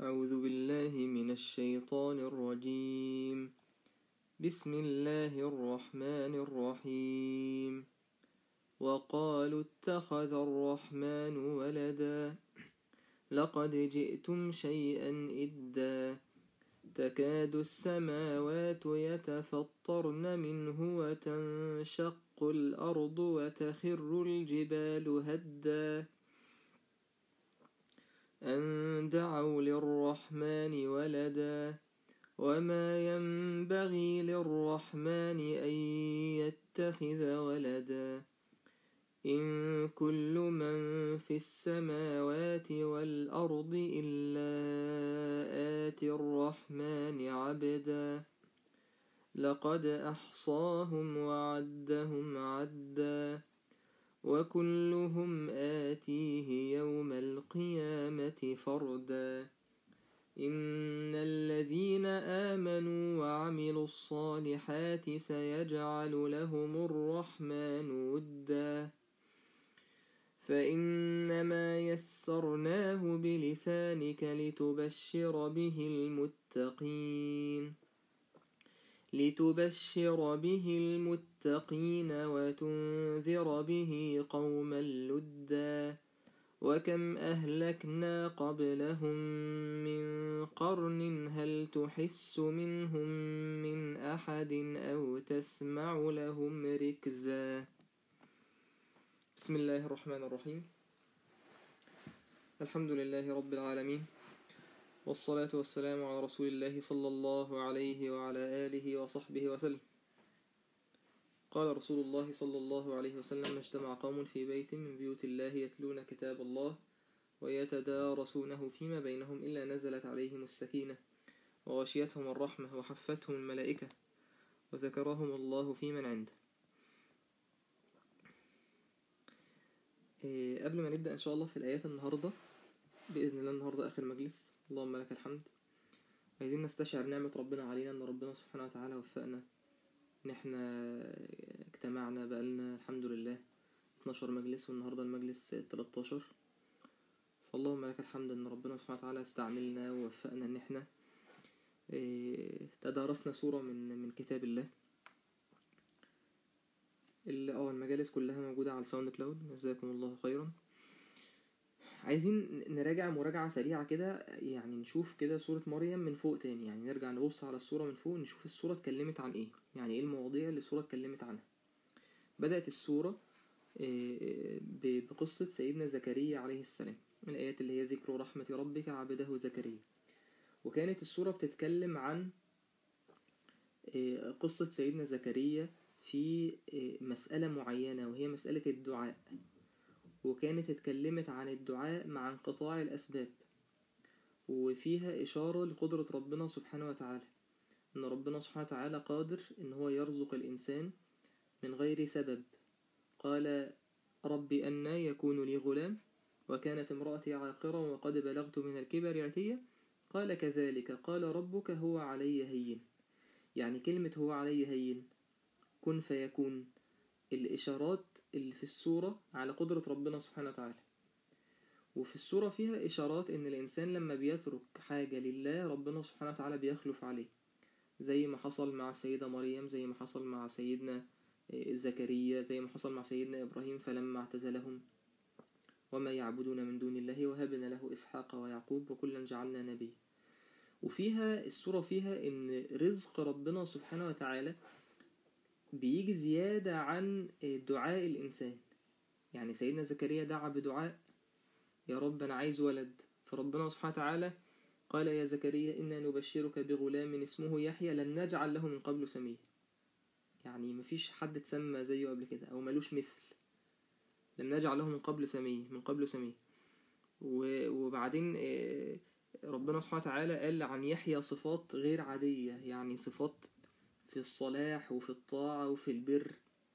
أعوذ بالله من الشيطان الرجيم بسم الله الرحمن الرحيم وقالوا اتخذ الرحمن ولدا لقد جئتم شيئا إدا تكاد السماوات يتفطرن منه وتنشق الأرض وتخر الجبال هدا أن دعوا للرحمن ولدا وما ينبغي للرحمن أن يتخذ ولدا إن كل من في السماوات والأرض إلا آتي الرحمن عبدا لقد أحصاهم وعدهم عدا وكلهم آتيه يوم القيامة فردا إن الذين آمنوا وعملوا الصالحات سيجعل لهم الرحمن ودا فإنما يسرناه بلسانك لتبشر به المتقين لتبشر به المتقين وتنذر به قوما لدا وكم أهلكنا قبلهم من قرن هل تحس منهم من أحد أو تسمع لهم ركزا بسم الله الرحمن الرحيم الحمد لله رب العالمين والصلاة والسلام على رسول الله صلى الله عليه وعلى آله وصحبه وسلم قال رسول الله صلى الله عليه وسلم اجتمع قوم في بيت من بيوت الله يتلون كتاب الله ويتدارسونه فيما بينهم إلا نزلت عليهم السكينة وغشيتهم الرحمة وحفتهم الملائكة وذكرهم الله في من عنده إيه قبل ما نبدأ إن شاء الله في الآيات النهاردة بإذن الله النهاردة آخر مجلس اللهم لك الحمد عايزين نستشعر نعمة ربنا علينا إن ربنا سبحانه وتعالى وفقنا إن إحنا اجتمعنا بقالنا الحمد لله 12 مجلس والنهاردة المجلس 13 فاللهم لك الحمد إن ربنا سبحانه وتعالى استعملنا ووفقنا إن إحنا اه تدارسنا سورة من من كتاب الله اه المجالس كلها موجودة على ساوند كلاود جزاكم الله خيرا عايزين نراجع مراجعة سريعة كده يعني نشوف كده سورة مريم من فوق تاني يعني نرجع نبص على السورة من فوق نشوف السورة اتكلمت عن ايه يعني ايه المواضيع اللي السورة اتكلمت عنها بدأت السورة بقصة سيدنا زكريا عليه السلام الآيات اللي هي ذكر رحمة ربك عبده زكريا وكانت السورة بتتكلم عن قصة سيدنا زكريا في مسألة معينة وهي مسألة الدعاء وكانت اتكلمت عن الدعاء مع انقطاع الأسباب وفيها إشارة لقدرة ربنا سبحانه وتعالى إن ربنا سبحانه وتعالى قادر إن هو يرزق الإنسان من غير سبب قال رب أنا يكون لي غلام وكانت امرأتي عاقرا وقد بلغت من الكبر عتيا قال كذلك قال ربك هو علي هين يعني كلمة هو علي هين كن فيكون الإشارات اللي في السورة على قدرة ربنا سبحانه وتعالى وفي السورة فيها إشارات إن الإنسان لما بيترك حاجة لله ربنا سبحانه وتعالى بيخلف عليه زي ما حصل مع السيدة مريم زي ما حصل مع سيدنا زكريا زي ما حصل مع سيدنا إبراهيم فلما اعتزلهم وما يعبدون من دون الله وهبنا له إسحاق ويعقوب وكلا جعلنا نبي وفيها السورة فيها إن رزق ربنا سبحانه وتعالى بيجي زيادة عن دعاء الإنسان يعني سيدنا زكريا دعا بدعاء يا رب أنا عايز ولد فربنا سبحانه وتعالى قال يا زكريا إنا نبشرك بغلام اسمه يحيى لم نجعل له من قبل سميه يعني مفيش حد تسمى زيه قبل كده أو ملوش مثل لم نجعل له من قبل سميه من قبل سميه وبعدين ربنا سبحانه وتعالى قال عن يحيى صفات غير عادية يعني صفات في الصلاح وفي الطاعة وفي البر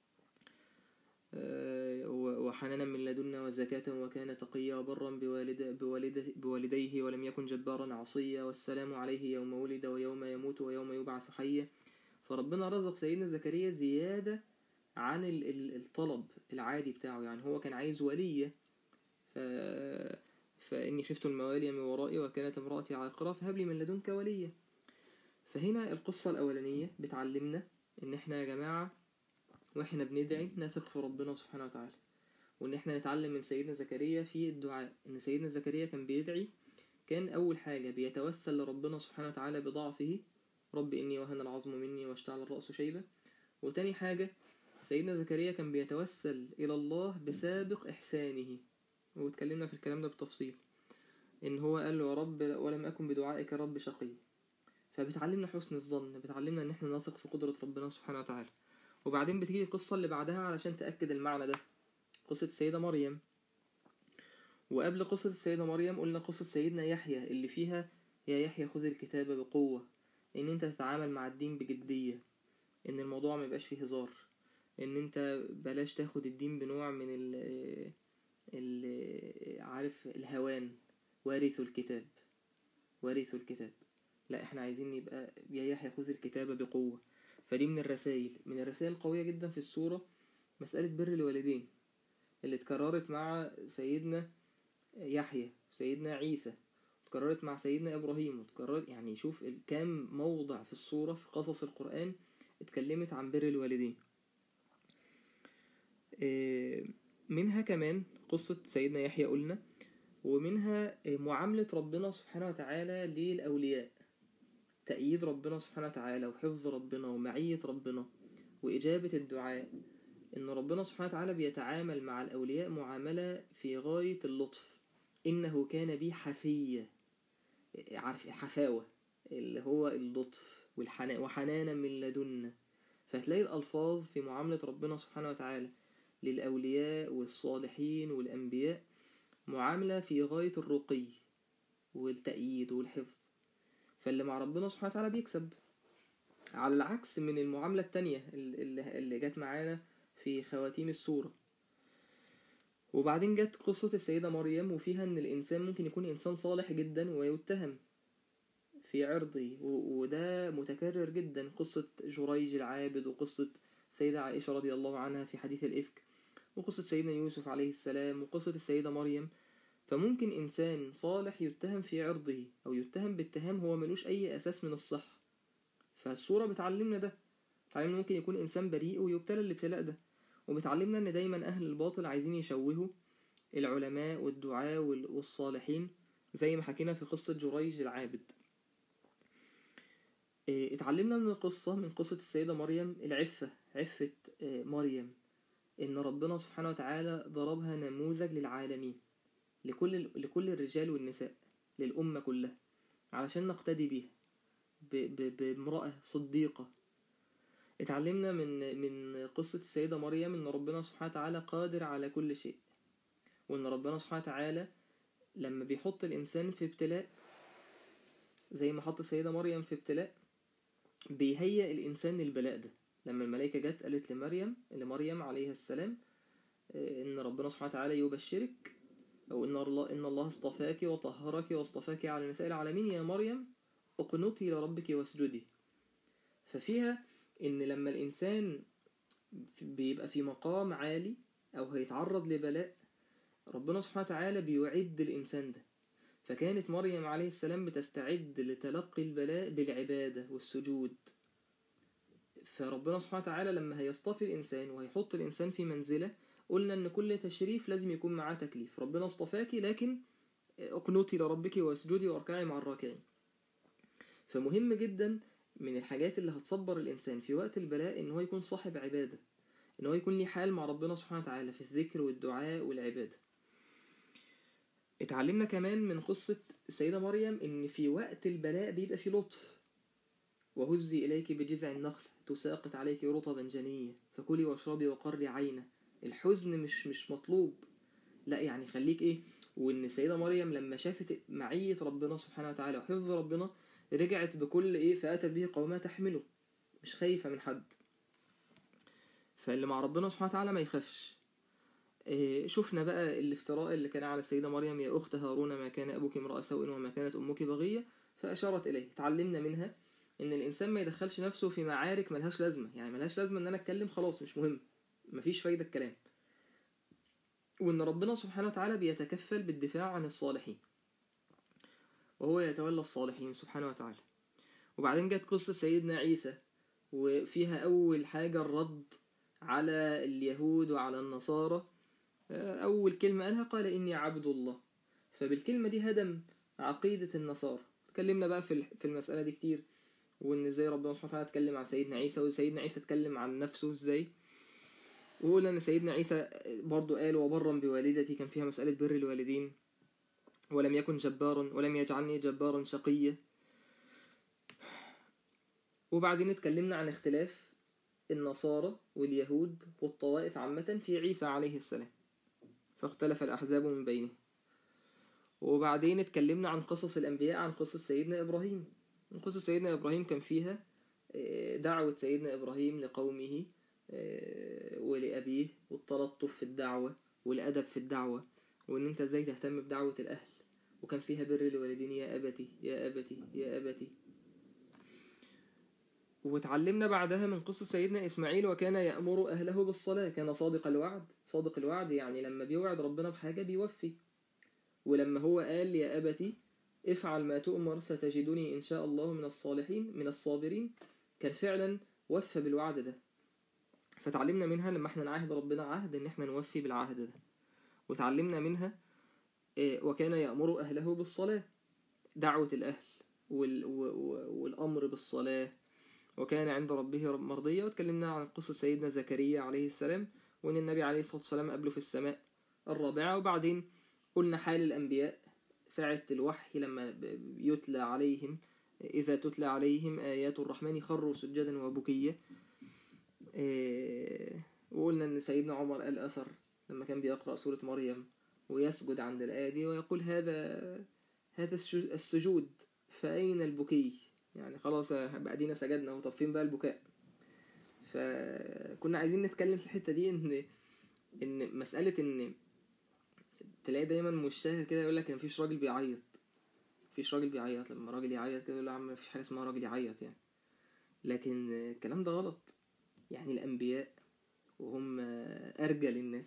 وحنانا من لدنا وزكاة وكان تقيا وبرا بوالد بوالده بوالديه ولم يكن جبارا عصيا والسلام عليه يوم ولد ويوم يموت ويوم يبعث حيا فربنا رزق سيدنا زكريا زيادة عن الطلب العادي بتاعه يعني هو كان عايز ولية ف... ف... إني خفت الموالي من ورائي وكانت امرأتي عاقرة فهب لي من لدنك وليا فهنا القصة الأولانية بتعلمنا إن إحنا يا جماعة وإحنا بندعي نثق في ربنا سبحانه وتعالى وإن إحنا نتعلم من سيدنا زكريا في الدعاء إن سيدنا زكريا كان بيدعي كان أول حاجة بيتوسل لربنا سبحانه وتعالى بضعفه رب إني وهن العظم مني واشتعل الرأس شيبة وتاني حاجة سيدنا زكريا كان بيتوسل إلى الله بسابق إحسانه واتكلمنا في الكلام ده بالتفصيل إن هو قال له يا رب ولم أكن بدعائك رب شقي فبتعلمنا حسن الظن بتعلمنا إن احنا نثق في قدرة ربنا سبحانه وتعالى وبعدين بتيجي القصة اللي بعدها علشان تأكد المعنى ده قصة السيدة مريم وقبل قصة السيدة مريم قلنا قصة سيدنا يحيى اللي فيها يا يحيى خذ الكتاب بقوة إن أنت تتعامل مع الدين بجدية إن الموضوع ما يبقاش فيه هزار إن أنت بلاش تاخد الدين بنوع من ال ال عارف الهوان وارثوا الكتاب وارثوا الكتاب لا احنا عايزين يبقى يا يحيى خذ الكتاب بقوة فدي من الرسائل من الرسائل القوية جدا في السورة مسألة بر الوالدين اللي اتكررت مع سيدنا يحيى سيدنا عيسى اتكررت مع سيدنا إبراهيم وتكررت يعني شوف كام موضع في السورة في قصص القرآن اتكلمت عن بر الوالدين منها كمان قصة سيدنا يحيى قلنا ومنها معاملة ربنا سبحانه وتعالى للأولياء تأييد ربنا سبحانه وتعالى وحفظ ربنا ومعية ربنا وإجابة الدعاء إن ربنا سبحانه وتعالى بيتعامل مع الأولياء معاملة في غاية اللطف إنه كان بي حفية عارف حفاوة اللي هو اللطف والحنان وحنانا من لدنا فهتلاقي الألفاظ في معاملة ربنا سبحانه وتعالى للأولياء والصالحين والأنبياء معاملة في غاية الرقي والتأييد والحفظ فاللي مع ربنا سبحانه وتعالى بيكسب على العكس من المعاملة التانية اللي, اللي جت معانا في خواتيم السورة وبعدين جت قصة السيدة مريم وفيها ان الانسان ممكن يكون انسان صالح جدا ويتهم في عرضه وده متكرر جدا قصة جريج العابد وقصة سيدة عائشة رضي الله عنها في حديث الإفك وقصة سيدنا يوسف عليه السلام وقصة السيدة مريم فممكن إنسان صالح يتهم في عرضه أو يتهم باتهام هو ملوش أي أساس من الصحة فالصورة بتعلمنا ده بتعلمنا ممكن يكون إنسان بريء ويبتلى الابتلاء ده وبتعلمنا إن دايما أهل الباطل عايزين يشوهوا العلماء والدعاء والصالحين زي ما حكينا في قصة جريج العابد اتعلمنا من القصة من قصة السيدة مريم العفة عفة مريم إن ربنا سبحانه وتعالى ضربها نموذج للعالمين لكل لكل الرجال والنساء للأمة كلها علشان نقتدي بيها بامرأة صديقة اتعلمنا من من قصة السيدة مريم إن ربنا سبحانه وتعالى قادر على كل شيء وإن ربنا سبحانه وتعالى لما بيحط الإنسان في ابتلاء زي ما حط السيدة مريم في ابتلاء بيهيئ الإنسان للبلاء ده لما الملائكة جت قالت لمريم لمريم عليها السلام إن ربنا سبحانه وتعالى يبشرك أو إن الله إن الله اصطفاك وطهرك واصطفاك على نساء العالمين يا مريم اقنتي لربك واسجدي ففيها إن لما الإنسان بيبقى في مقام عالي أو هيتعرض لبلاء ربنا سبحانه وتعالى بيعد الإنسان ده فكانت مريم عليه السلام بتستعد لتلقي البلاء بالعبادة والسجود فربنا سبحانه وتعالى لما هيصطفي الإنسان وهيحط الإنسان في منزلة قلنا إن كل تشريف لازم يكون معاه تكليف ربنا اصطفاكي لكن اقنتي لربك واسجدي واركعي مع الراكعين فمهم جدا من الحاجات اللي هتصبر الإنسان في وقت البلاء إن هو يكون صاحب عبادة إن هو يكون ليه حال مع ربنا سبحانه وتعالى في الذكر والدعاء والعبادة اتعلمنا كمان من قصة السيدة مريم إن في وقت البلاء بيبقى في لطف وهزي إليك بجذع النخل تساقط عليك رطبا جنية فكلي واشربي وقري عينه الحزن مش مش مطلوب لا يعني خليك ايه وان السيدة مريم لما شافت معية ربنا سبحانه وتعالى وحفظ ربنا رجعت بكل ايه فأتت به قومها تحمله مش خايفة من حد فاللي مع ربنا سبحانه وتعالى ما يخافش إيه شفنا بقى الافتراء اللي كان على السيدة مريم يا أخت هارون ما كان أبوك امرأة سوء وما كانت أمك بغية فأشارت إليه تعلمنا منها إن الإنسان ما يدخلش نفسه في معارك ملهاش لازمة يعني ملهاش لازمة إن أنا أتكلم خلاص مش مهم مفيش فايدة الكلام وإن ربنا سبحانه وتعالى بيتكفل بالدفاع عن الصالحين وهو يتولى الصالحين سبحانه وتعالى وبعدين جت قصة سيدنا عيسى وفيها أول حاجة الرد على اليهود وعلى النصارى أول كلمة قالها قال إني عبد الله فبالكلمة دي هدم عقيدة النصارى اتكلمنا بقى في في المسألة دي كتير وإن إزاي ربنا سبحانه وتعالى اتكلم عن سيدنا عيسى وسيدنا عيسى اتكلم عن نفسه إزاي وقلنا إن سيدنا عيسى برضو قال وبرا بوالدتي كان فيها مسألة بر الوالدين ولم يكن جبارا ولم يجعلني جبارا شقيا وبعدين اتكلمنا عن اختلاف النصارى واليهود والطوائف عامة في عيسى عليه السلام فاختلف الأحزاب من بينه وبعدين اتكلمنا عن قصص الأنبياء عن قصص سيدنا إبراهيم قصص سيدنا إبراهيم كان فيها دعوة سيدنا إبراهيم لقومه ولأبيه والتلطف في الدعوة والأدب في الدعوة وإن أنت إزاي تهتم بدعوة الأهل وكان فيها بر الوالدين يا أبتي يا أبتي يا أبتي وتعلمنا بعدها من قصة سيدنا إسماعيل وكان يأمر أهله بالصلاة كان صادق الوعد صادق الوعد يعني لما بيوعد ربنا بحاجة بيوفي ولما هو قال يا أبتي افعل ما تؤمر ستجدني إن شاء الله من الصالحين من الصابرين كان فعلا وفى بالوعد ده فتعلمنا منها لما احنا نعاهد ربنا عهد ان احنا نوفي بالعهد ده وتعلمنا منها وكان يأمر أهله بالصلاة دعوة الأهل والأمر بالصلاة وكان عند ربه مرضية وتكلمنا عن قصة سيدنا زكريا عليه السلام وأن النبي عليه الصلاة والسلام قبله في السماء الرابعة وبعدين قلنا حال الأنبياء ساعة الوحي لما يتلى عليهم إذا تتلى عليهم آيات الرحمن خروا سجدا وبكيا وقلنا أن سيدنا عمر قال أثر لما كان بيقرأ سورة مريم ويسجد عند الآية دي ويقول هذا هذا السجود فأين البكي يعني خلاص بعدين سجدنا وطفين بقى البكاء فكنا عايزين نتكلم في الحتة دي ان ان مسألة ان تلاقي دايما مشتهر كده يقول لك مفيش راجل بيعيط مفيش راجل بيعيط لما راجل يعيط كده يقول له يا عم مفيش حاجة اسمها راجل يعيط يعني لكن الكلام ده غلط يعني الأنبياء وهم أرجل الناس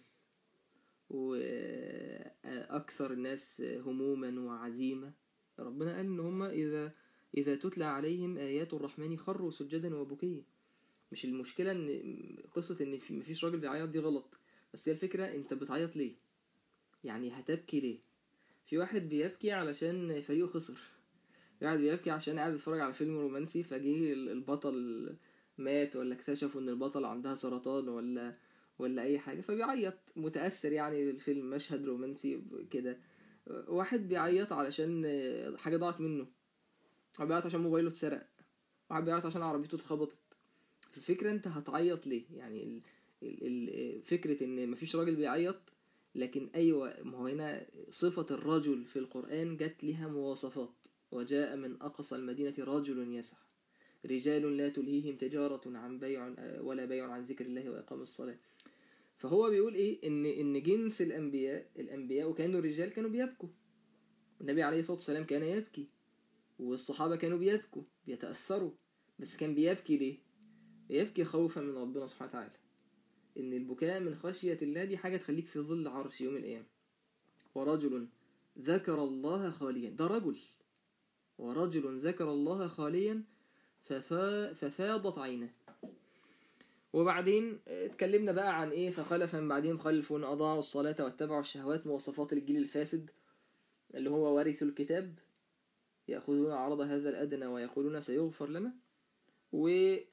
وأكثر الناس هموما وعزيمة ربنا قال إن هم إذا إذا تتلى عليهم آيات الرحمن خروا سجدا وبكيا مش المشكلة إن قصة إن في مفيش راجل بيعيط دي غلط بس هي الفكرة أنت بتعيط ليه يعني هتبكي ليه في واحد بيبكي علشان فريقه خسر في واحد بيبكي عشان قاعد بيتفرج على فيلم رومانسي فجه البطل مات ولا اكتشفوا ان البطل عندها سرطان ولا ولا اي حاجة فبيعيط متأثر يعني بالفيلم مشهد رومانسي كده واحد بيعيط علشان حاجة ضاعت منه واحد بيعيط عشان موبايله اتسرق واحد بيعيط عشان عربيته اتخبطت الفكرة انت هتعيط ليه يعني ال... ال... ال... فكرة ان مفيش راجل بيعيط لكن ايوه ما هو هنا صفة الرجل في القرآن جت لها مواصفات وجاء من اقصى المدينة رجل يسعى رجال لا تلهيهم تجارة عن بيع ولا بيع عن ذكر الله وإقام الصلاة فهو بيقول إيه إن إن جنس الأنبياء الأنبياء كانوا رجال كانوا بيبكوا النبي عليه الصلاة والسلام كان يبكي والصحابة كانوا بيبكوا بيتأثروا بس كان بيبكي ليه يبكي خوفا من ربنا سبحانه وتعالى إن البكاء من خشية الله دي حاجة تخليك في ظل عرش يوم القيامة ورجل ذكر الله خاليا ده رجل ورجل ذكر الله خاليا ففا ففاضت عينه وبعدين اتكلمنا بقى عن ايه فخلف من بعدهم خلف اضاعوا الصلاة واتبعوا الشهوات مواصفات الجيل الفاسد اللي هو وارث الكتاب يأخذون عرض هذا الأدنى ويقولون سيغفر لنا و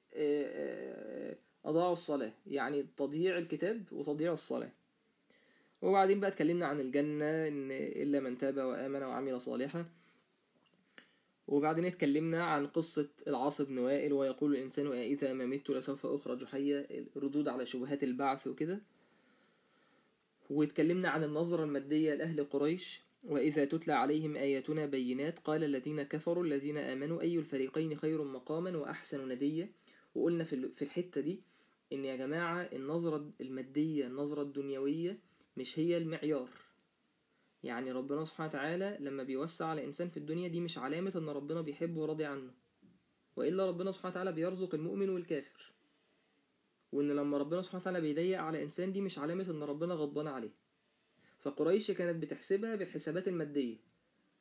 أضاعوا الصلاة يعني تضييع الكتاب وتضييع الصلاة وبعدين بقى اتكلمنا عن الجنة إن إلا من تاب وآمن وعمل صالحا وبعدين اتكلمنا عن قصة العاص بن وائل ويقول الإنسان إذا ما مت لسوف أخرج حيا ردود على شبهات البعث وكده واتكلمنا عن النظرة المادية لأهل قريش وإذا تتلى عليهم آياتنا بينات قال الذين كفروا الذين آمنوا أي الفريقين خير مقاما وأحسن ندية وقلنا في الحتة دي إن يا جماعة النظرة المادية النظرة الدنيوية مش هي المعيار يعني ربنا سبحانه وتعالى لما بيوسع على إنسان في الدنيا دي مش علامة إن ربنا بيحبه وراضي عنه وإلا ربنا سبحانه وتعالى بيرزق المؤمن والكافر وإن لما ربنا سبحانه وتعالى بيضيق على إنسان دي مش علامة إن ربنا غضبان عليه فقريش كانت بتحسبها بالحسابات المادية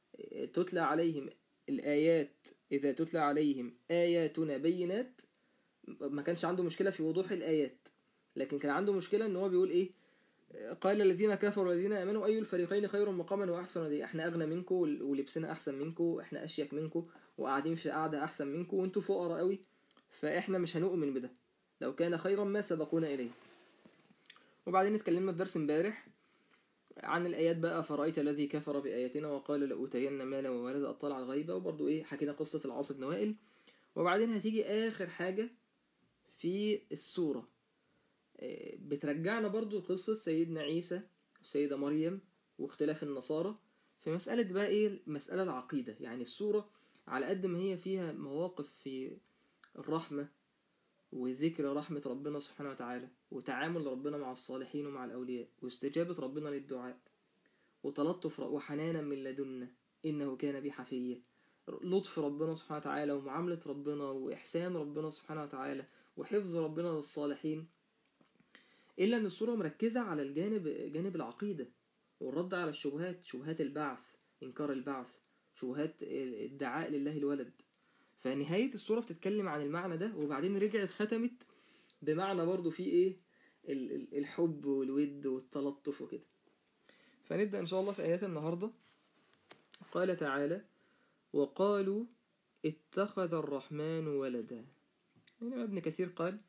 تتلى عليهم الآيات إذا تتلى عليهم آياتنا بينات ما كانش عنده مشكلة في وضوح الآيات لكن كان عنده مشكلة ان هو بيقول ايه قال الذين كفروا والذين امنوا اي الفريقين خير مقاما واحسن دي احنا اغنى منكم ولبسنا احسن منكم احنا اشيك منكم وقاعدين في قعده احسن منكم وانتوا فقراء قوي فاحنا مش هنؤمن بده لو كان خيرا ما سبقونا اليه وبعدين اتكلمنا في درس امبارح عن الآيات بقى فرأيت الذي كفر بآياتنا وقال لأوتين مالا وولدا أطلع الغيبة وبرضو إيه حكينا قصة العاص بن وائل وبعدين هتيجي آخر حاجة في السورة بترجعنا برضو قصة سيدنا عيسى والسيدة مريم واختلاف النصارى في مسألة بقى إيه مسألة العقيدة يعني السورة على قد ما هي فيها مواقف في الرحمة وذكر رحمة ربنا سبحانه وتعالى وتعامل ربنا مع الصالحين ومع الأولياء واستجابة ربنا للدعاء وتلطف وحنانا من لدنا إنه كان بي حفيا لطف ربنا سبحانه وتعالى ومعاملة ربنا وإحسان ربنا سبحانه وتعالى وحفظ ربنا للصالحين إلا أن الصورة مركزة على الجانب جانب العقيدة والرد على الشبهات شبهات البعث إنكار البعث شبهات الدعاء لله الولد فنهاية الصورة بتتكلم عن المعنى ده وبعدين رجعت ختمت بمعنى برضو فيه إيه الحب والود والتلطف وكده فنبدأ إن شاء الله في آيات النهاردة قال تعالى وقالوا اتخذ الرحمن ولدا هنا ابن كثير قال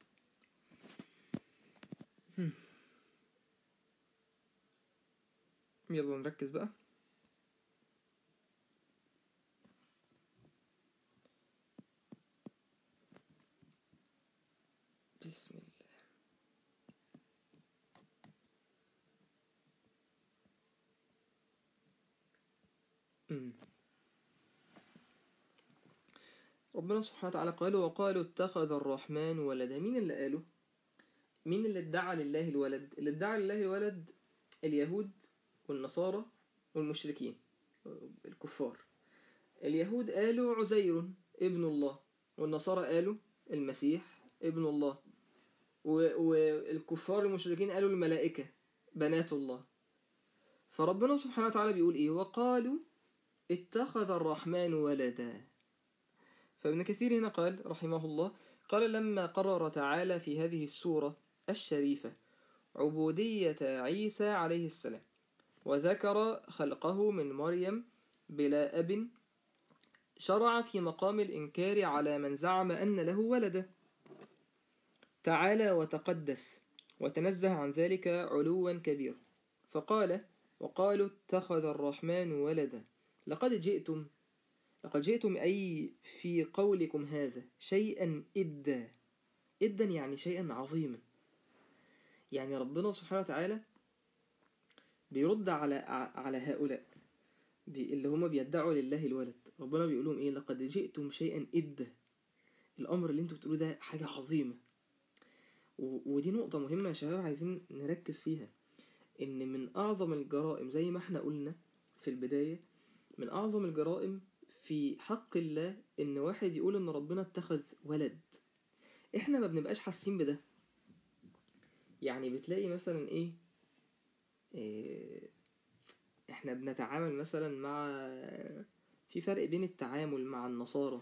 يلا نركز بقى بسم الله مم. ربنا سبحانه وتعالى قال وقالوا اتخذ الرحمن ولدا مين اللي قاله مين اللي ادعى لله الولد اللي ادعى لله الولد اليهود والنصارى والمشركين الكفار اليهود قالوا عزير ابن الله والنصارى قالوا المسيح ابن الله والكفار المشركين قالوا الملائكة بنات الله فربنا سبحانه وتعالى بيقول ايه وقالوا اتخذ الرحمن ولدا فابن كثير هنا قال رحمه الله قال لما قرر تعالى في هذه السورة الشريفة عبودية عيسى عليه السلام وذكر خلقه من مريم بلا أب شرع في مقام الإنكار على من زعم أن له ولدا تعالى وتقدس وتنزه عن ذلك علوا كبيرا فقال وقالوا اتخذ الرحمن ولدا لقد جئتم لقد جئتم أي في قولكم هذا شيئا إدا إدا يعني شيئا عظيما يعني ربنا سبحانه وتعالى بيرد على على هؤلاء اللي هم بيدعوا لله الولد ربنا بيقول لهم ايه لقد جئتم شيئا إدا الأمر اللي انتوا بتقولوه ده حاجة عظيمة ودي نقطة مهمة يا شباب عايزين نركز فيها إن من أعظم الجرائم زي ما احنا قلنا في البداية من أعظم الجرائم في حق الله إن واحد يقول إن ربنا اتخذ ولد احنا ما بنبقاش حاسين بده يعني بتلاقي مثلا ايه, إيه احنا بنتعامل مثلا مع في فرق بين التعامل مع النصارى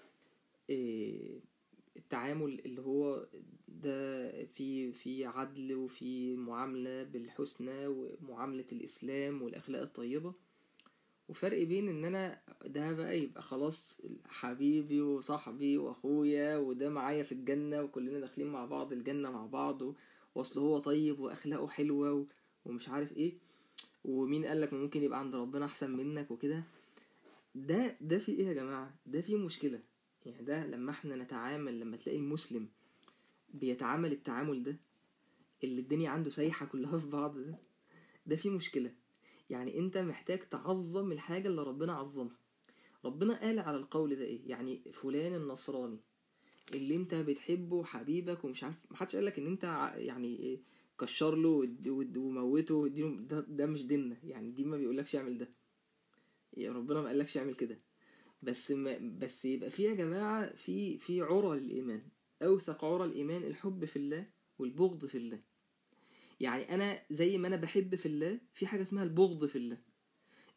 إيه التعامل اللي هو ده في في عدل وفي معاملة بالحسنى ومعاملة الإسلام والأخلاق الطيبة وفرق بين ان انا ده بقى يبقى خلاص حبيبي وصاحبي واخويا وده معايا في الجنة وكلنا داخلين مع بعض الجنة مع بعض واصل هو طيب واخلاقه حلوة ومش عارف ايه ومين قالك ممكن يبقى عند ربنا احسن منك وكده ده ده في ايه يا جماعة ده في مشكلة يعني ده لما احنا نتعامل لما تلاقي المسلم بيتعامل التعامل ده اللي الدنيا عنده سايحة كلها في بعض ده ده في مشكلة يعني انت محتاج تعظم الحاجة اللي ربنا عظمها ربنا قال على القول ده ايه يعني فلان النصراني اللي انت بتحبه حبيبك ومش عارف محدش قالك ان انت يعني كشر له وموته واديله ده, ده مش ديننا يعني دين ما بيقولكش اعمل ده يا ربنا ما قالكش اعمل كده بس ما بس يبقى في يا جماعة في في عرى للإيمان أوثق عرى الإيمان الحب في الله والبغض في الله يعني أنا زي ما أنا بحب في الله في حاجة اسمها البغض في الله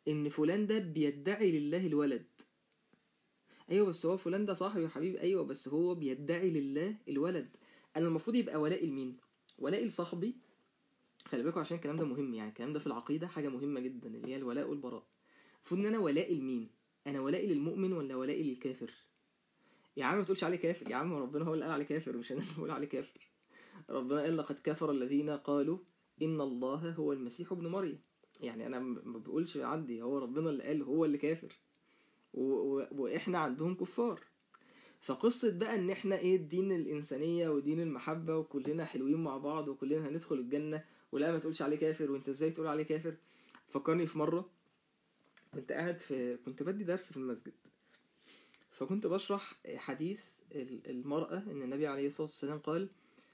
ان فلان ده بيدعي لله الولد ايوه بس هو فلان ده صاحبي وحبيبي ايوه بس هو بيدعي لله الولد انا المفروض يبقى ولاء لمين ولاء لصاحبي خلي بالكم عشان الكلام ده مهم يعني الكلام ده في العقيده حاجه مهمه جدا اللي هي الولاء والبراء المفروض ان انا ولاء لمين انا ولائي للمؤمن ولا ولائي للكافر يا عم ما تقولش عليه كافر يا عم ربنا هو اللي قال عليه كافر مش انا اللي بقول عليه كافر ربنا قال لقد كفر الذين قالوا ان الله هو المسيح ابن مريم يعني انا ما بقولش عندي هو ربنا اللي قال هو اللي كافر و... و... واحنا عندهم كفار فقصة بقى ان احنا ايه الدين الانسانية ودين المحبة وكلنا حلوين مع بعض وكلنا هندخل الجنة ولا ما تقولش عليه كافر وانت ازاي تقول عليه كافر فكرني في مرة كنت قاعد في كنت بدي درس في المسجد فكنت بشرح حديث المرأة ان النبي عليه الصلاة والسلام قال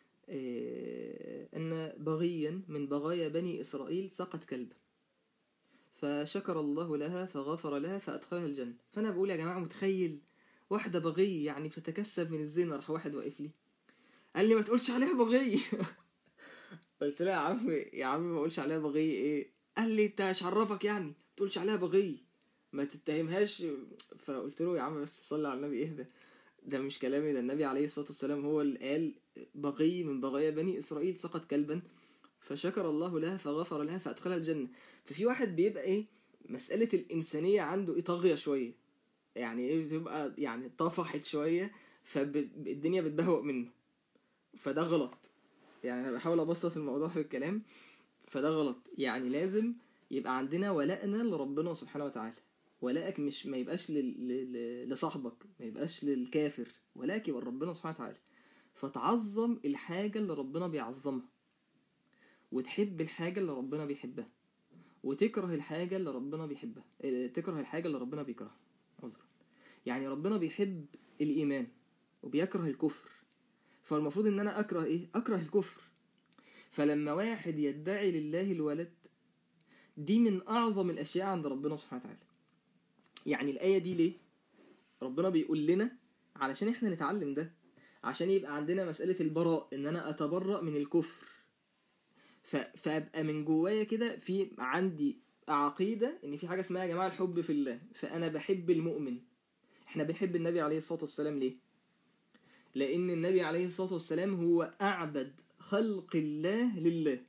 أن بغيا من بغايا بني إسرائيل سقت كلبا فشكر الله لها فغفر لها فأدخلها الجنة فأنا بقول يا جماعة متخيل واحدة بغي يعني بتتكسب من الزنا راح واحد واقف لي قال لي ما تقولش عليها بغي قلت له يا عم يا عم ما اقولش عليها بغي ايه قال لي انت ايش عرفك يعني ما تقولش عليها بغي ما تتهمهاش فقلت له يا عم بس صلي على النبي اهدى ده مش كلامي ده النبي عليه الصلاة والسلام هو اللي قال بغي من بغايا بني إسرائيل سقط كلبا فشكر الله لها فغفر لها فأدخلها الجنة ففي واحد بيبقى إيه مسألة الإنسانية عنده إيه طاغية شوية يعني إيه بتبقى يعني طفحت شوية فالدنيا بتبهوأ منه فده غلط يعني أنا بحاول أبسط الموضوع في الكلام فده غلط يعني لازم يبقى عندنا ولائنا لربنا سبحانه وتعالى ولائك مش ما يبقاش لصاحبك ما يبقاش للكافر ولائك يبقى ربنا سبحانه وتعالى فتعظم الحاجة اللي ربنا بيعظمها وتحب الحاجة اللي ربنا بيحبها وتكره الحاجة اللي ربنا بيحبها تكره الحاجة اللي ربنا بيكرهها عذرا يعني ربنا بيحب الإيمان وبيكره الكفر فالمفروض ان انا اكره ايه اكره الكفر فلما واحد يدعي لله الولد دي من اعظم الاشياء عند ربنا سبحانه وتعالى يعني الآية دي ليه ربنا بيقول لنا علشان احنا نتعلم ده عشان يبقى عندنا مسألة البراء ان انا اتبرأ من الكفر ف... فابقى من جوايا كده في عندي عقيدة ان في حاجة اسمها يا جماعة الحب في الله فانا بحب المؤمن احنا بنحب النبي عليه الصلاة والسلام ليه لان النبي عليه الصلاة والسلام هو اعبد خلق الله لله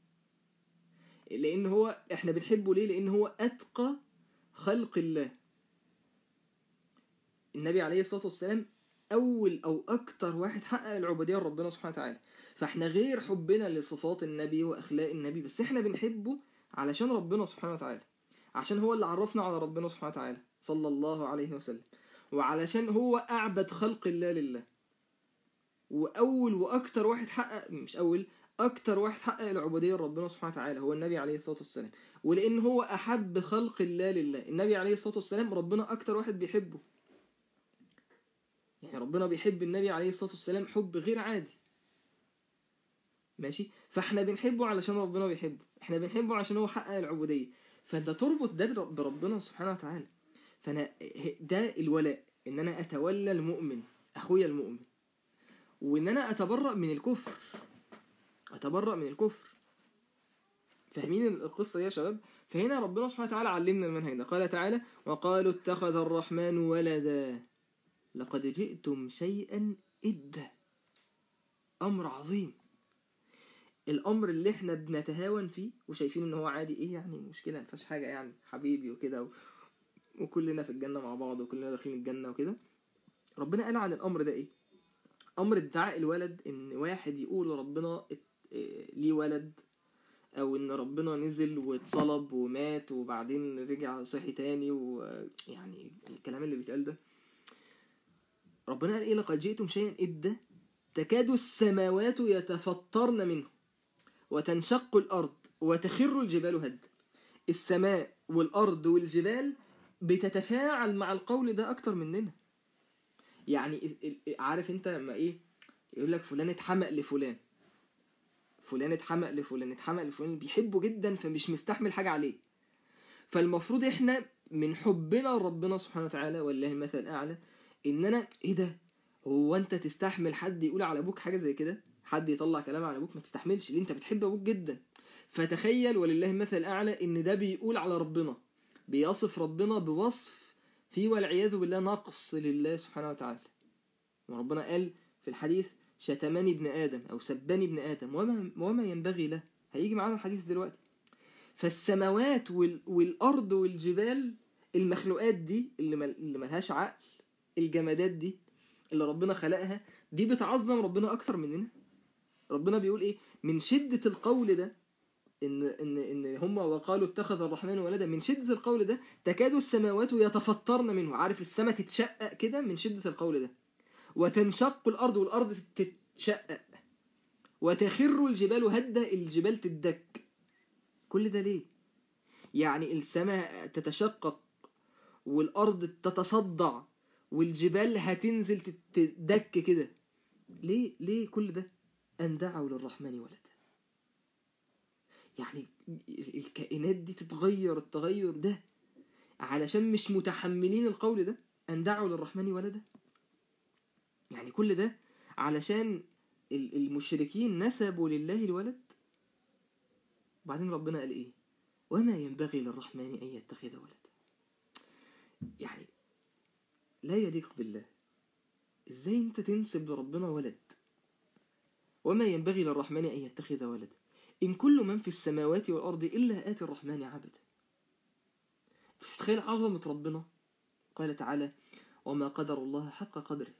لان هو احنا بنحبه ليه لان هو اتقى خلق الله النبي عليه الصلاة والسلام أول أو أكتر واحد حقق العبودية لربنا سبحانه وتعالى فإحنا غير حبنا لصفات النبي وأخلاق النبي بس إحنا بنحبه علشان ربنا سبحانه وتعالى عشان هو اللي عرفنا على ربنا سبحانه وتعالى صلى الله عليه وسلم وعلشان هو أعبد خلق الله لله وأول وأكتر واحد حقق مش أول أكتر واحد حقق العبودية لربنا سبحانه وتعالى هو النبي عليه الصلاة والسلام ولأن هو أحب خلق الله لله النبي عليه الصلاة والسلام ربنا أكتر واحد بيحبه يعني ربنا بيحب النبي عليه الصلاة والسلام حب غير عادي ماشي فاحنا بنحبه علشان ربنا بيحبه احنا بنحبه عشان هو حقق العبودية فانت تربط ده بربنا سبحانه وتعالى فانا ده الولاء ان انا اتولى المؤمن اخويا المؤمن وان انا اتبرأ من الكفر اتبرأ من الكفر فاهمين القصة دي يا شباب فهنا ربنا سبحانه وتعالى علمنا المنهج ده قال تعالى وقالوا اتخذ الرحمن ولدا لقد جئتم شيئا إدا أمر عظيم الأمر اللي احنا بنتهاون فيه وشايفين ان هو عادي ايه يعني مشكلة مفيهاش حاجة يعني حبيبي وكده و... وكلنا في الجنة مع بعض وكلنا داخلين الجنة وكده ربنا قال عن الأمر ده ايه أمر ادعاء الولد ان واحد يقول ربنا ليه ولد او ان ربنا نزل واتصلب ومات وبعدين رجع صحي تاني ويعني الكلام اللي بيتقال ده ربنا قال ايه لقد جئتم شيئا إدا تكاد السماوات يتفطرن منه وتنشق الأرض وتخر الجبال هدا السماء والأرض والجبال بتتفاعل مع القول ده أكتر مننا يعني عارف انت لما ايه يقول لك فلان اتحمق لفلان فلان اتحمق لفلان اتحمق لفلان بيحبه جدا فمش مستحمل حاجة عليه فالمفروض احنا من حبنا لربنا سبحانه وتعالى والله المثل الأعلى ان انا ايه ده هو انت تستحمل حد يقول على ابوك حاجة زي كده حد يطلع كلام على ابوك ما تستحملش ليه انت بتحب ابوك جدا فتخيل ولله المثل الاعلى ان ده بيقول على ربنا بيصف ربنا بوصف فيه والعياذ بالله نقص لله سبحانه وتعالى وربنا قال في الحديث شتمني ابن آدم أو سبني ابن آدم وما, وما ينبغي له هيجي معانا الحديث دلوقتي فالسماوات وال... والأرض والجبال المخلوقات دي اللي, مل... اللي ملهاش عقل الجمادات دي اللي ربنا خلقها دي بتعظم ربنا أكثر مننا ربنا بيقول إيه من شدة القول ده إن, إن, إن هم وقالوا اتخذ الرحمن ولدا من شدة القول ده تكاد السماوات يتفطرن منه عارف السماء تتشقق كده من شدة القول ده وتنشق الأرض والأرض تتشقق وتخر الجبال هدى الجبال تدك كل ده ليه يعني السماء تتشقق والأرض تتصدع والجبال هتنزل تدك كده ليه ليه كل ده أن دعوا للرحمن ولدا يعني الكائنات دي تتغير التغير ده علشان مش متحملين القول ده أن دعوا للرحمن ولدا يعني كل ده علشان المشركين نسبوا لله الولد وبعدين ربنا قال ايه وما ينبغي للرحمن ان يتخذ ولدا يعني لا يليق بالله ازاي انت تنسب لربنا ولد وما ينبغي للرحمن ان يتخذ ولدا ان كل من في السماوات والارض الا اتي الرحمن عبدا مش تخيل عظمه ربنا قال تعالى وما قدر الله حق قدره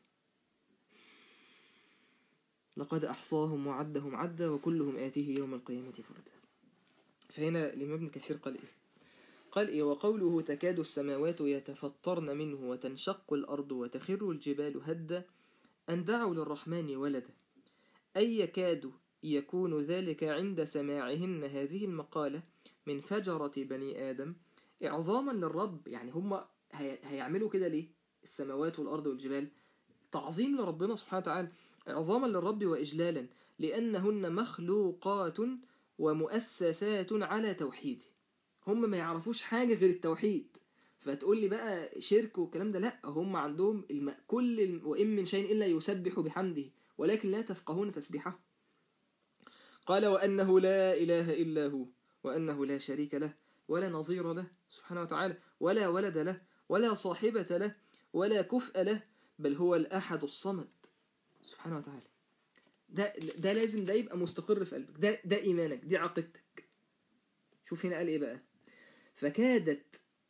لقد أحصاهم وعدهم عدا وكلهم آتيه يوم القيامة فردا فهنا الإمام ابن كثير قال إيه قال إيه وقوله تكاد السماوات يتفطرن منه وتنشق الأرض وتخر الجبال هدا أن دعوا للرحمن ولدا أي يكاد يكون ذلك عند سماعهن هذه المقالة من فجرة بني آدم إعظاما للرب يعني هم هيعملوا كده ليه السماوات والأرض والجبال تعظيم لربنا سبحانه وتعالى عظاما للرب وإجلالا لأنهن مخلوقات ومؤسسات على توحيد هم ما يعرفوش حاجة غير التوحيد فتقول لي بقى شرك والكلام ده لا هم عندهم الم... كل الم... وإن من شيء إلا يسبح بحمده ولكن لا تفقهون تسبيحه قال وأنه لا إله إلا هو وأنه لا شريك له ولا نظير له سبحانه وتعالى ولا ولد له ولا صاحبة له ولا كفء له بل هو الأحد الصمد سبحانه وتعالى ده ده لازم ده يبقى مستقر في قلبك ده ده إيمانك دي عقيدتك شوف هنا قال إيه بقى فكادت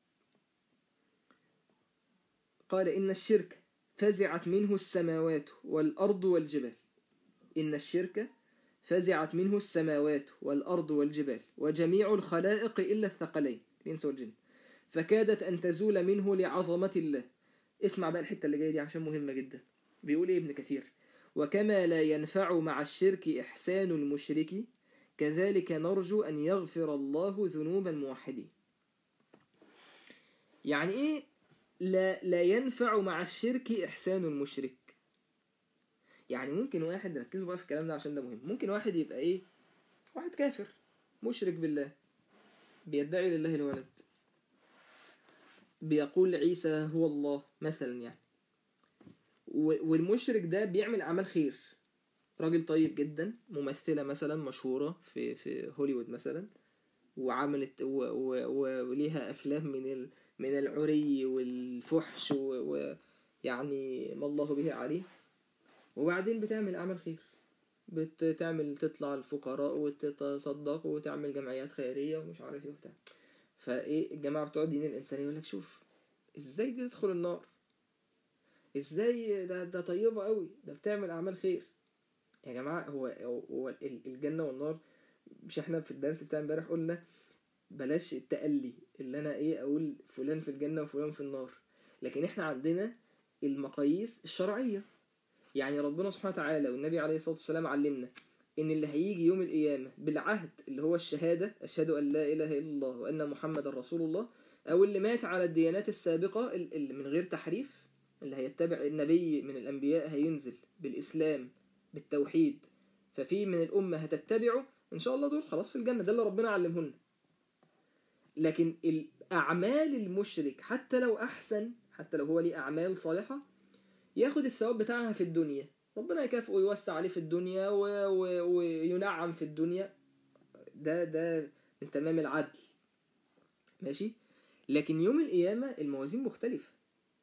قال إن الشرك فزعت منه السماوات والأرض والجبال إن الشرك فزعت منه السماوات والأرض والجبال وجميع الخلائق إلا الثقلين الإنس والجن فكادت أن تزول منه لعظمة الله اسمع بقى الحتة اللي جاية دي عشان مهمة جدا بيقول إيه ابن كثير وكما لا ينفع مع الشرك إحسان المشرك كذلك نرجو أن يغفر الله ذنوب الموحدين يعني إيه لا, لا ينفع مع الشرك إحسان المشرك يعني ممكن واحد ركزوا بقى في الكلام ده عشان ده مهم ممكن واحد يبقى إيه واحد كافر مشرك بالله بيدعي لله الولد بيقول عيسى هو الله مثلا يعني والمشرك ده بيعمل أعمال خير راجل طيب جدا ممثلة مثلا مشهورة في في هوليوود مثلا وعملت وليها أفلام من ال من العري والفحش ويعني ما الله به عليه وبعدين بتعمل أعمال خير بتعمل تطلع الفقراء وتتصدق وتعمل جمعيات خيرية ومش عارف ايه وبتاع فايه الجماعة بتوع الدين الإنساني يقول لك شوف ازاي دي تدخل النار ازاي ده ده طيبة قوي ده بتعمل أعمال خير يا جماعة هو هو الجنة والنار مش احنا في الدرس بتاع امبارح قلنا بلاش التألي اللي انا ايه اقول فلان في الجنة وفلان في النار لكن احنا عندنا المقاييس الشرعية يعني ربنا سبحانه وتعالى والنبي عليه الصلاة والسلام علمنا ان اللي هيجي يوم القيامة بالعهد اللي هو الشهادة أشهد أن لا إله إلا الله وأن محمد رسول الله أو اللي مات على الديانات السابقة اللي من غير تحريف اللي هيتبع النبي من الأنبياء هينزل بالإسلام بالتوحيد ففي من الأمة هتتبعه إن شاء الله دول خلاص في الجنة ده اللي ربنا علمهن لكن الأعمال المشرك حتى لو أحسن حتى لو هو ليه أعمال صالحة ياخد الثواب بتاعها في الدنيا ربنا يكافئه ويوسع عليه في الدنيا و... و... وينعم في الدنيا ده ده من تمام العدل ماشي لكن يوم القيامة الموازين مختلفة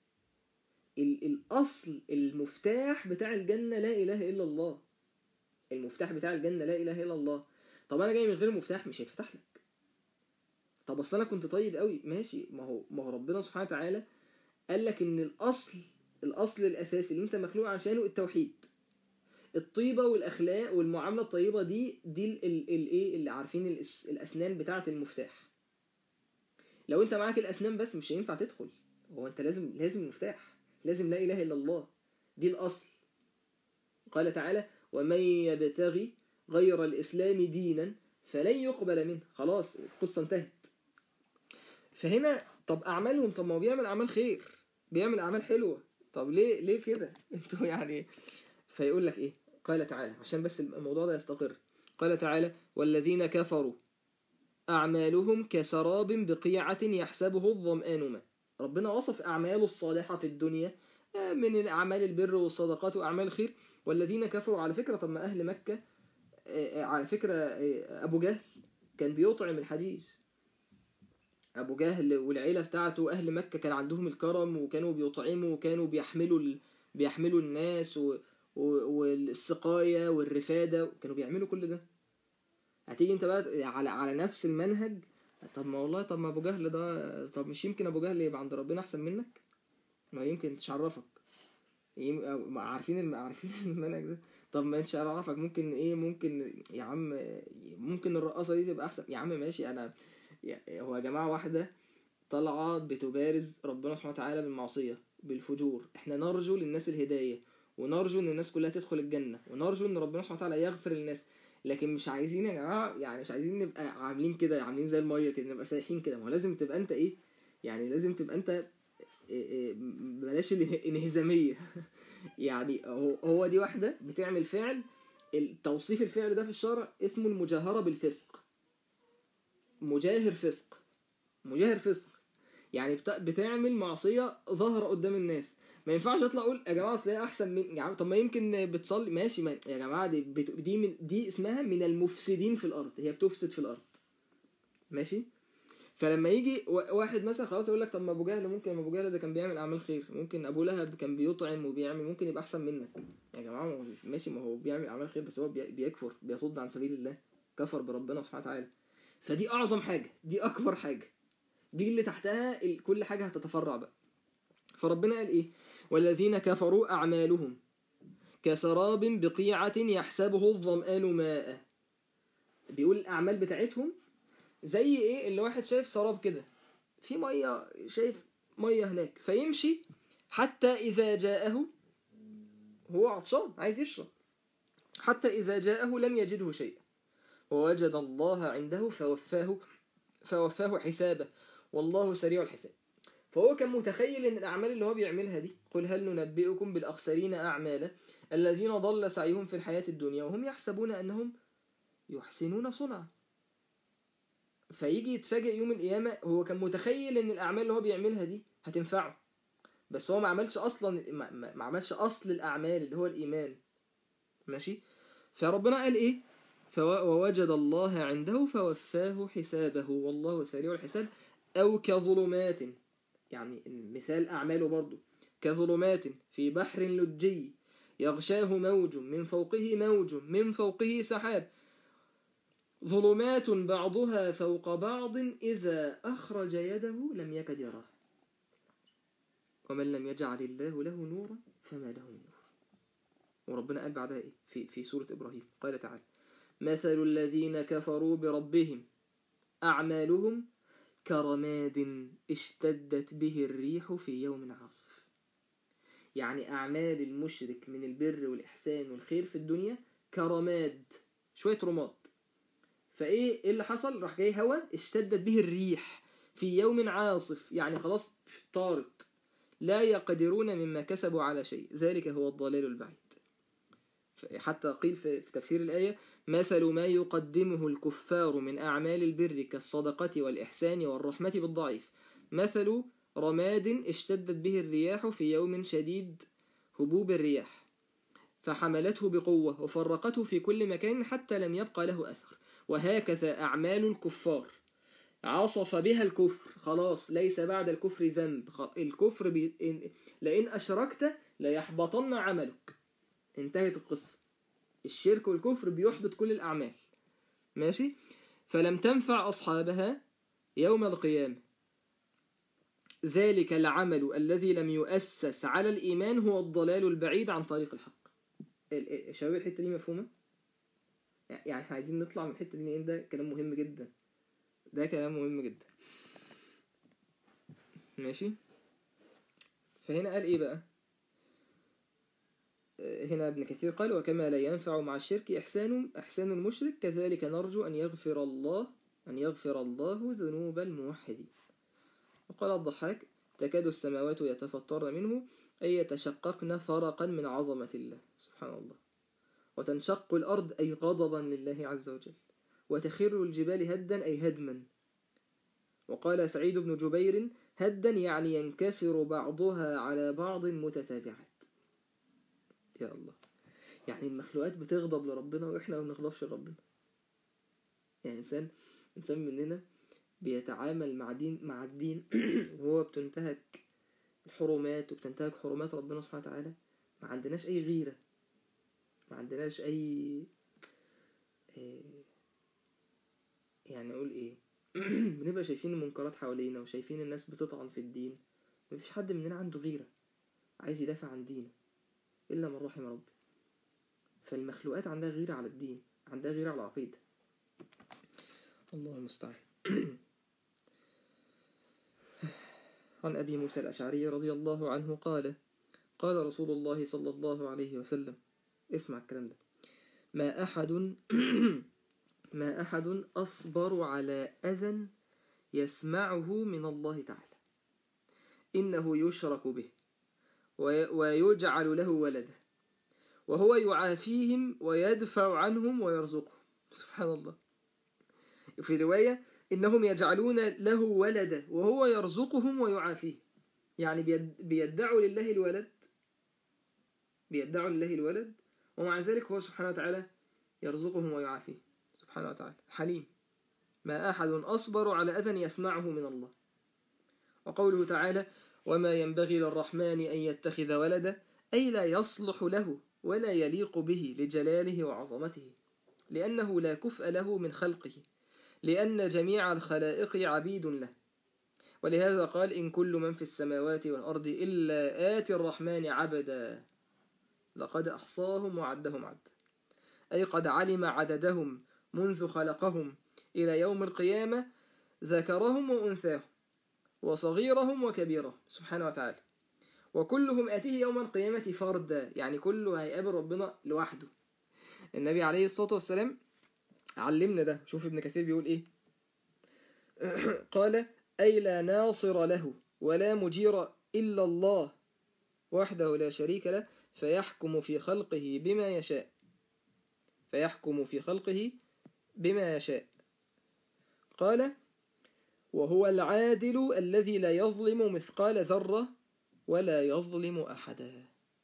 ال- الأصل المفتاح بتاع الجنة لا إله إلا الله المفتاح بتاع الجنة لا إله إلا الله طب أنا جاي من غير مفتاح مش هيتفتح لك طب أصل أنا كنت طيب قوي ماشي ما هو ما هو ربنا سبحانه وتعالى قال لك إن الأصل الأصل الأساسي اللي أنت مخلوق عشانه التوحيد الطيبة والأخلاق والمعاملة الطيبة دي دي ال- ال- الإيه اللي عارفين الأس- الأسنان بتاعة المفتاح لو أنت معاك الأسنان بس مش هينفع تدخل هو أنت لازم لازم المفتاح لازم لا إله إلا الله دي الأصل قال تعالى ومن يبتغي غير الإسلام دينا فلن يقبل منه خلاص القصة انتهت فهنا طب أعمالهم طب ما هو بيعمل أعمال خير بيعمل أعمال حلوة طب ليه ليه كده انتوا يعني فيقول لك إيه قال تعالى عشان بس الموضوع ده يستقر قال تعالى والذين كفروا أعمالهم كسراب بقيعة يحسبه الظمآن ماء ربنا وصف أعماله الصالحة في الدنيا آه، من أعمال البر والصدقات وأعمال الخير والذين كفروا على فكرة طب ما أهل مكة آه، آه، على فكرة آه، أبو جهل كان بيطعم الحديث أبو جهل والعيلة بتاعته أهل مكة كان عندهم الكرم وكانوا بيطعموا وكانوا بيحملوا ال... بيحملوا الناس و... و... والسقاية والرفادة كانوا بيعملوا كل ده هتيجي انت بقى على على نفس المنهج طب ما والله طب ما ابو جهل ده طب مش يمكن ابو جهل يبقى عند ربنا احسن منك ما يمكن تشرفك يم... أو- ما عارفين الم... عارفين المنهج ده طب ما انت عرفك ممكن ايه ممكن يا عم ممكن الرقاصه دي تبقى احسن يا عم ماشي انا يا- هو يا جماعه واحده طالعه بتبارز ربنا سبحانه وتعالى بالمعصيه بالفجور احنا نرجو للناس الهدايه ونرجو ان الناس كلها تدخل الجنه ونرجو ان ربنا سبحانه وتعالى يغفر للناس لكن مش عايزين يا جماعه يعني مش عايزين نبقى عاملين كده عاملين زي الميه كده نبقى سايحين كده ما هو لازم تبقى انت ايه يعني لازم تبقى انت إيه إيه بلاش الانهزاميه يعني هو هو دي واحده بتعمل فعل التوصيف الفعل ده في الشرع اسمه المجاهره بالفسق مجاهر فسق مجاهر فسق يعني بتا- بتعمل معصيه ظاهره قدام الناس ما ينفعش اطلع اقول يا جماعه اصل هي احسن من يا عم طب ما يمكن بتصلي ماشي ما يا جماعه دي بت... دي من دي اسمها من المفسدين في الارض هي بتفسد في الارض ماشي فلما يجي وا- واحد مثلا خلاص يقول لك طب ما ابو جهل ممكن ابو جهل ده كان بيعمل اعمال خير ممكن ابو لهب كان بيطعم وبيعمل ممكن يبقى احسن منك يا جماعه ما هو ماشي ما هو بيعمل اعمال خير بس هو بي- بيكفر بيصد عن سبيل الله كفر بربنا سبحانه وتعالى فدي اعظم حاجه دي اكبر حاجه دي اللي تحتها ال- كل حاجه هتتفرع بقى فربنا قال ايه والذين كفروا اعمالهم كسراب بقيعة يحسبه الظمآن ماء بيقول الأعمال بتاعتهم زي إيه اللي واحد شايف سراب كده في مية شايف مية هناك فيمشي حتى إذا جاءه هو عطشان عايز يشرب حتى إذا جاءه لم يجده شيئا ووجد الله عنده فوفاه فوفاه حسابه والله سريع الحساب فهو كان متخيل ان الاعمال اللي هو بيعملها دي قل هل ننبئكم بالاخسرين اعمالا الذين ضل سعيهم في الحياة الدنيا وهم يحسبون انهم يحسنون صنعا فيجي يتفاجئ يوم القيامة هو كان متخيل ان الاعمال اللي هو بيعملها دي هتنفعه بس هو ما عملش اصلا ما, ما ما عملش اصل الاعمال اللي هو الايمان ماشي فربنا قال ايه فو- ووجد الله عنده فوفاه حسابه والله سريع الحساب او كظلمات يعني مثال أعماله برضو كظلمات في بحر لجي يغشاه موج من فوقه موج من فوقه سحاب ظلمات بعضها فوق بعض إذا أخرج يده لم يكد يراه ومن لم يجعل الله له نورا فما له من نور وربنا قال بعدها إيه في, في سورة إبراهيم قال تعالى مثل الذين كفروا بربهم أعمالهم كرماد اشتدت به الريح في يوم عاصف يعني أعمال المشرك من البر والإحسان والخير في الدنيا كرماد شوية رماد فإيه إيه اللي حصل راح جاي هوا اشتدت به الريح في يوم عاصف يعني خلاص طارت لا يقدرون مما كسبوا على شيء ذلك هو الضلال البعيد حتى قيل في في تفسير الآية مثل ما يقدمه الكفار من أعمال البر كالصدقة والإحسان والرحمة بالضعيف مثل رماد اشتدت به الرياح في يوم شديد هبوب الرياح فحملته بقوة وفرقته في كل مكان حتى لم يبقى له أثر وهكذا أعمال الكفار عصف بها الكفر خلاص ليس بعد الكفر ذنب خ- الكفر بي... إن- لئن أشركت ليحبطن عملك انتهت القصة الشرك والكفر بيحبط كل الأعمال ماشي فلم تنفع أصحابها يوم القيامة ذلك العمل الذي لم يؤسس على الإيمان هو الضلال البعيد عن طريق الحق ال- ال- شباب الحتة دي مفهومة؟ يعني احنا عايزين نطلع من الحتة دي لأن ده كلام مهم جدا ده كلام مهم جدا ماشي فهنا قال ايه بقى آه، هنا ابن كثير قال وكما لا ينفع مع الشرك إحسان إحسان المشرك كذلك نرجو أن يغفر الله أن يغفر الله ذنوب الموحدين وقال الضحاك تكاد السماوات يتفطرن منه أي يتشققن فرقا من عظمة الله سبحان الله وتنشق الأرض أي غضبا لله عز وجل وتخر الجبال هدا أي هدما وقال سعيد بن جبير هدا يعني ينكسر بعضها على بعض متتابعات يا الله يعني المخلوقات بتغضب لربنا وإحنا ما بنغضبش لربنا يعني إنسان إنسان مننا بيتعامل مع دين مع الدين وهو بتنتهك الحرمات وبتنتهك حرمات ربنا سبحانه وتعالى ما عندناش أي غيرة ما عندناش أي إيه، يعني أقول إيه بنبقى شايفين المنكرات حوالينا وشايفين الناس بتطعن في الدين مفيش حد مننا عنده غيرة عايز يدافع عن دينه إلا من رحم ربي فالمخلوقات عندها غيرة على الدين عندها غيرة على العقيدة الله المستعان عن أبي موسى الأشعري رضي الله عنه قال قال رسول الله صلى الله عليه وسلم اسمع الكلام ده ما أحد ما أحد أصبر على أذى يسمعه من الله تعالى إنه يشرك به وي- ويجعل له ولدا وهو يعافيهم ويدفع عنهم ويرزقهم سبحان الله في رواية إنهم يجعلون له ولدا وهو يرزقهم ويعافيهم يعني بيد- بيدعوا لله الولد بيدعوا لله الولد ومع ذلك هو سبحانه وتعالى يرزقهم ويعافيهم سبحانه وتعالى حليم ما أحد أصبر على أذى يسمعه من الله وقوله تعالى وما ينبغي للرحمن أن يتخذ ولدا أي لا يصلح له ولا يليق به لجلاله وعظمته لأنه لا كفء له من خلقه لأن جميع الخلائق عبيد له ولهذا قال إن كل من في السماوات والأرض إلا آتي الرحمن عبدا لقد أحصاهم وعدهم عدا أي قد علم عددهم منذ خلقهم إلى يوم القيامة ذكرهم وأنثاهم وصغيرهم وكبيرهم سبحانه وتعالى وكلهم آتيه يوم القيامة فردا يعني كله هيقابل ربنا لوحده النبي عليه الصلاة والسلام علمنا ده شوف ابن كثير بيقول ايه قال أي لا ناصر له ولا مجير إلا الله وحده لا شريك له فيحكم في خلقه بما يشاء فيحكم في خلقه بما يشاء قال وهو العادل الذي لا يظلم مثقال ذرة ولا يظلم أحدا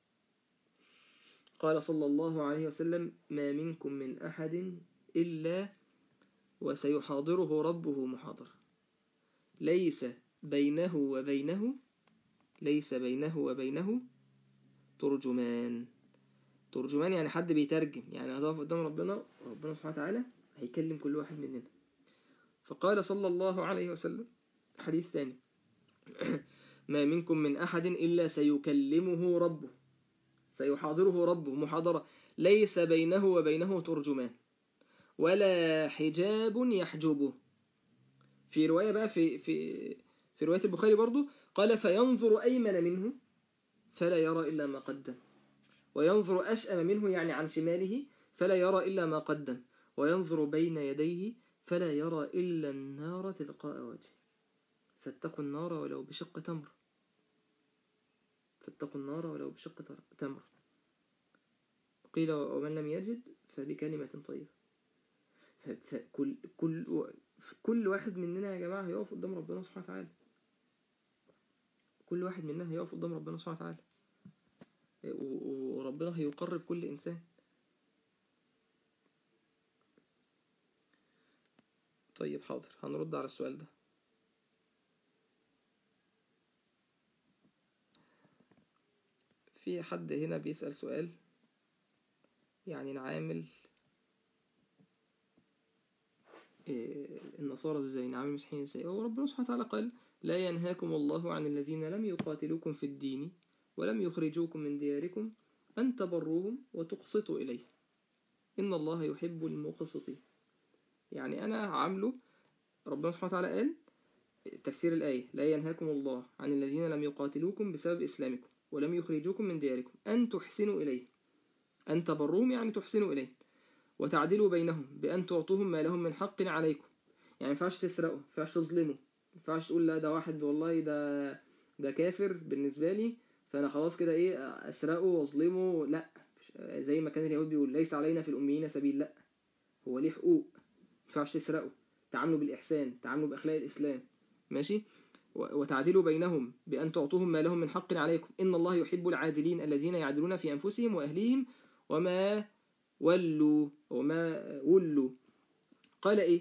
قال صلى الله عليه وسلم ما منكم من أحد إلا وسيحاضره ربه محاضرة ليس بينه وبينه ليس بينه وبينه ترجمان ترجمان يعني حد بيترجم يعني هتقف قدام ربنا ربنا سبحانه وتعالى هيكلم كل واحد مننا فقال صلى الله عليه وسلم حديث ثاني ما منكم من أحد إلا سيكلمه ربه سيحاضره ربه محاضرة ليس بينه وبينه ترجمان ولا حجاب يحجبه في رواية بقى في في في رواية البخاري برضو قال فينظر أيمن منه فلا يرى إلا ما قدم وينظر أشأم منه يعني عن شماله فلا يرى إلا ما قدم وينظر بين يديه فلا يرى إلا النار تلقاء وجهه فاتقوا النار ولو بشق تمر فاتقوا النار ولو بشق تر- تمر قيل ومن لم يجد فبكلمة طيبة ف- فكل كل كل واحد مننا يا جماعة هيقف قدام ربنا سبحانه وتعالى كل واحد مننا هيقف قدام ربنا سبحانه وتعالى و- وربنا هيقرب كل إنسان طيب حاضر هنرد على السؤال ده في حد هنا بيسأل سؤال يعني نعامل إيه، النصارى ازاي نعامل المسيحيين ازاي هو ربنا سبحانه وتعالى قال لا ينهاكم الله عن الذين لم يقاتلوكم في الدين ولم يخرجوكم من دياركم أن تبروهم وتقسطوا إليه إن الله يحب المقسطين يعني أنا عامله ربنا سبحانه وتعالى قال تفسير الآية لا ينهاكم الله عن الذين لم يقاتلوكم بسبب إسلامكم ولم يخرجوكم من دياركم أن تحسنوا إليه أن تبروهم يعني تحسنوا إليه وتعدلوا بينهم بأن تعطوهم ما لهم من حق عليكم يعني ينفعش تسرقوا ينفعش تظلموا ينفعش تقول لا ده واحد والله ده ده كافر بالنسبة لي فأنا خلاص كده إيه أسرقه وأظلمه لا زي ما كان اليهود بيقول ليس علينا في الأميين سبيل لا هو ليه حقوق ينفعش تسرقوا تعاملوا بالإحسان تعاملوا بأخلاق الإسلام ماشي وتعدلوا بينهم بأن تعطوهم ما لهم من حق عليكم إن الله يحب العادلين الذين يعدلون في أنفسهم وأهليهم وما ولوا وما ولوا قال إيه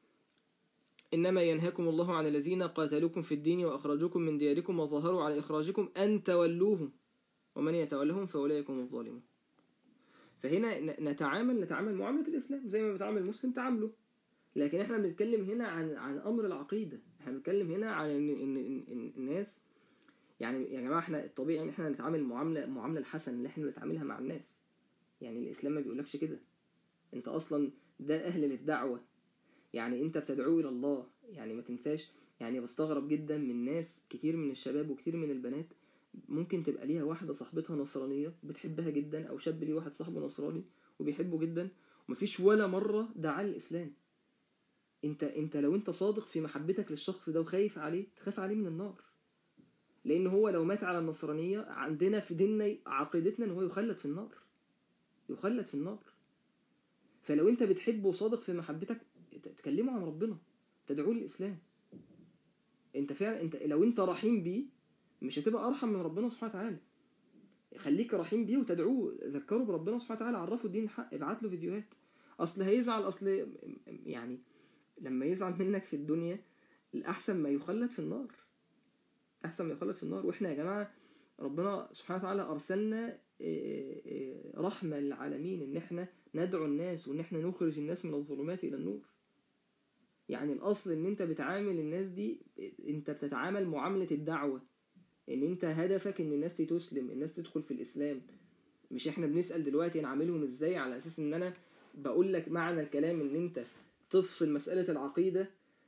إنما ينهاكم الله عن الذين قاتلوكم في الدين وأخرجوكم من دياركم وظهروا على إخراجكم أن تولوهم ومن يتولهم فأولئك هم الظالمون فهنا نتعامل نتعامل معاملة الإسلام زي ما بتعامل المسلم تعامله لكن احنا بنتكلم هنا عن عن امر العقيده احنا بنتكلم هنا عن ان ان, إن الناس يعني يا جماعه احنا الطبيعي ان احنا نتعامل معامله معامله الحسن اللي احنا بنتعاملها مع الناس يعني الاسلام ما بيقولكش كده انت اصلا ده اهل للدعوه يعني انت بتدعو الى الله يعني ما تنساش يعني بستغرب جدا من ناس كتير من الشباب وكتير من البنات ممكن تبقى ليها واحدة صاحبتها نصرانية بتحبها جدا أو شاب ليه واحد صاحبه نصراني وبيحبه جدا ومفيش ولا مرة دعا الإسلام انت انت لو انت صادق في محبتك للشخص ده وخايف عليه تخاف عليه من النار لان هو لو مات على النصرانية عندنا في ديننا عقيدتنا ان هو يخلد في النار يخلد في النار فلو انت بتحبه وصادق في محبتك تكلمه عن ربنا تدعوه للإسلام انت فعلا انت لو انت رحيم بيه مش هتبقى ارحم من ربنا سبحانه وتعالى خليك رحيم بيه وتدعوه ذكره بربنا سبحانه وتعالى عرفه الدين الحق ابعت له فيديوهات اصل هيزعل اصل يعني لما يزعل منك في الدنيا الأحسن ما يخلد في النار أحسن ما يخلد في النار وإحنا يا جماعة ربنا سبحانه وتعالى أرسلنا رحمة للعالمين إن إحنا ندعو الناس وإن إحنا نخرج الناس من الظلمات إلى النور يعني الأصل إن أنت بتعامل الناس دي أنت بتتعامل معاملة الدعوة إن أنت هدفك إن الناس تسلم الناس تدخل في الإسلام مش إحنا بنسأل دلوقتي نعاملهم إزاي على أساس إن أنا بقول لك معنى الكلام إن أنت تفصل مسألة العقيدة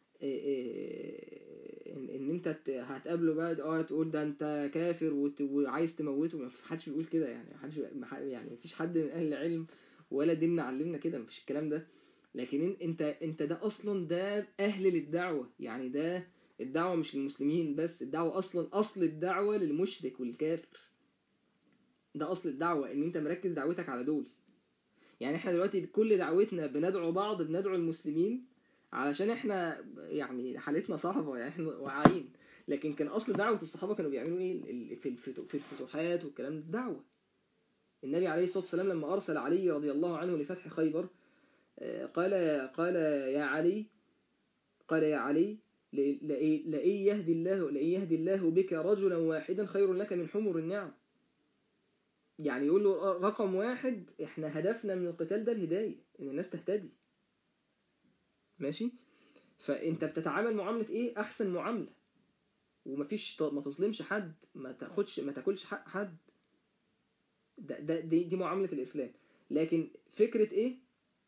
ان انت هتقابله بقى اه تقول ده انت كافر وعايز تموته ما حدش بيقول كده يعني حدش يعني مفيش حد من اهل العلم ولا ديننا علمنا كده مفيش الكلام ده لكن انت انت ده اصلا ده اهل للدعوة يعني ده الدعوة مش للمسلمين بس الدعوة اصلا اصل الدعوة للمشرك والكافر ده اصل الدعوة ان انت مركز دعوتك على دول يعني احنا دلوقتي كل دعوتنا بندعو بعض بندعو المسلمين علشان احنا يعني حالتنا صعبة يعني احنا واعيين لكن كان اصل دعوة الصحابة كانوا بيعملوا ايه في في الفتوحات والكلام ده دعوة النبي عليه الصلاة والسلام لما ارسل علي رضي الله عنه لفتح خيبر قال قال يا علي قال يا علي لئن يهدي الله لئن يهدي الله بك رجلا واحدا خير لك من حمر النعم يعني يقول له رقم واحد احنا هدفنا من القتال ده الهداية ان الناس تهتدي ماشي فانت بتتعامل معاملة ايه احسن معاملة ومفيش ما تظلمش حد ما تاخدش ما تاكلش حق حد ده, ده دي, دي معاملة الاسلام لكن فكرة ايه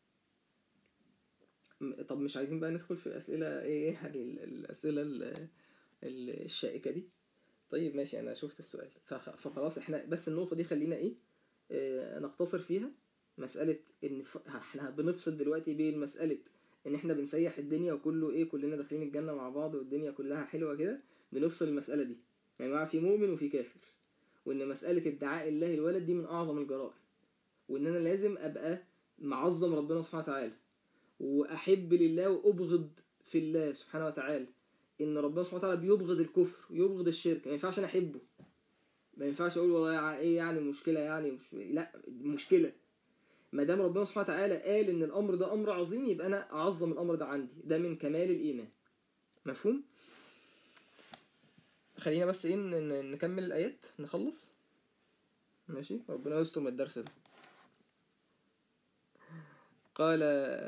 طب مش عايزين بقى ندخل في اسئلة ايه يعني الاسئلة الشائكة دي طيب ماشي انا شفت السؤال فخلاص احنا بس النقطة دي خلينا ايه اه نقتصر فيها مسألة ان احنا بنفصل دلوقتي بين مسألة ان احنا بنسيح الدنيا وكله ايه كلنا داخلين الجنة مع بعض والدنيا كلها حلوة كده بنفصل المسألة دي يعني بقى في مؤمن وفي كافر وان مسألة ادعاء الله الولد دي من اعظم الجرائم وان انا لازم ابقى معظم ربنا سبحانه وتعالى واحب لله وابغض في الله سبحانه وتعالى ان ربنا سبحانه وتعالى بيبغض الكفر ويبغض الشرك ما ينفعش انا احبه ما ينفعش اقول والله ايه يعني مشكلة يعني مش لا مشكلة ما دام ربنا سبحانه وتعالى قال ان الامر ده امر عظيم يبقى انا اعظم الامر ده عندي ده من كمال الايمان مفهوم خلينا بس ايه ن- ن- نكمل الايات نخلص ماشي ربنا يستر من الدرس ده قال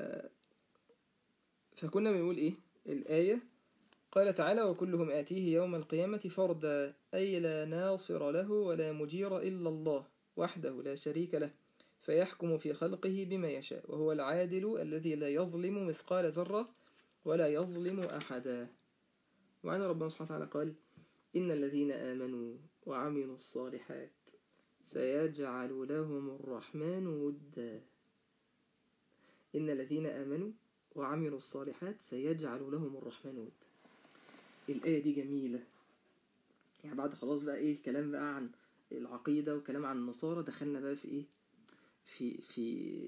فكنا بنقول ايه الآية قال تعالى وكلهم آتيه يوم القيامة فردا أي لا ناصر له ولا مجير إلا الله وحده لا شريك له فيحكم في خلقه بما يشاء وهو العادل الذي لا يظلم مثقال ذرة ولا يظلم أحدا وعن ربنا سبحانه وتعالى قال إن الذين آمنوا وعملوا الصالحات سيجعل لهم الرحمن ودا إن الذين آمنوا وعملوا الصالحات سيجعل لهم الرحمن ودا الآية دي جميلة يعني بعد خلاص بقى إيه الكلام بقى عن العقيدة وكلام عن النصارى دخلنا بقى في إيه في في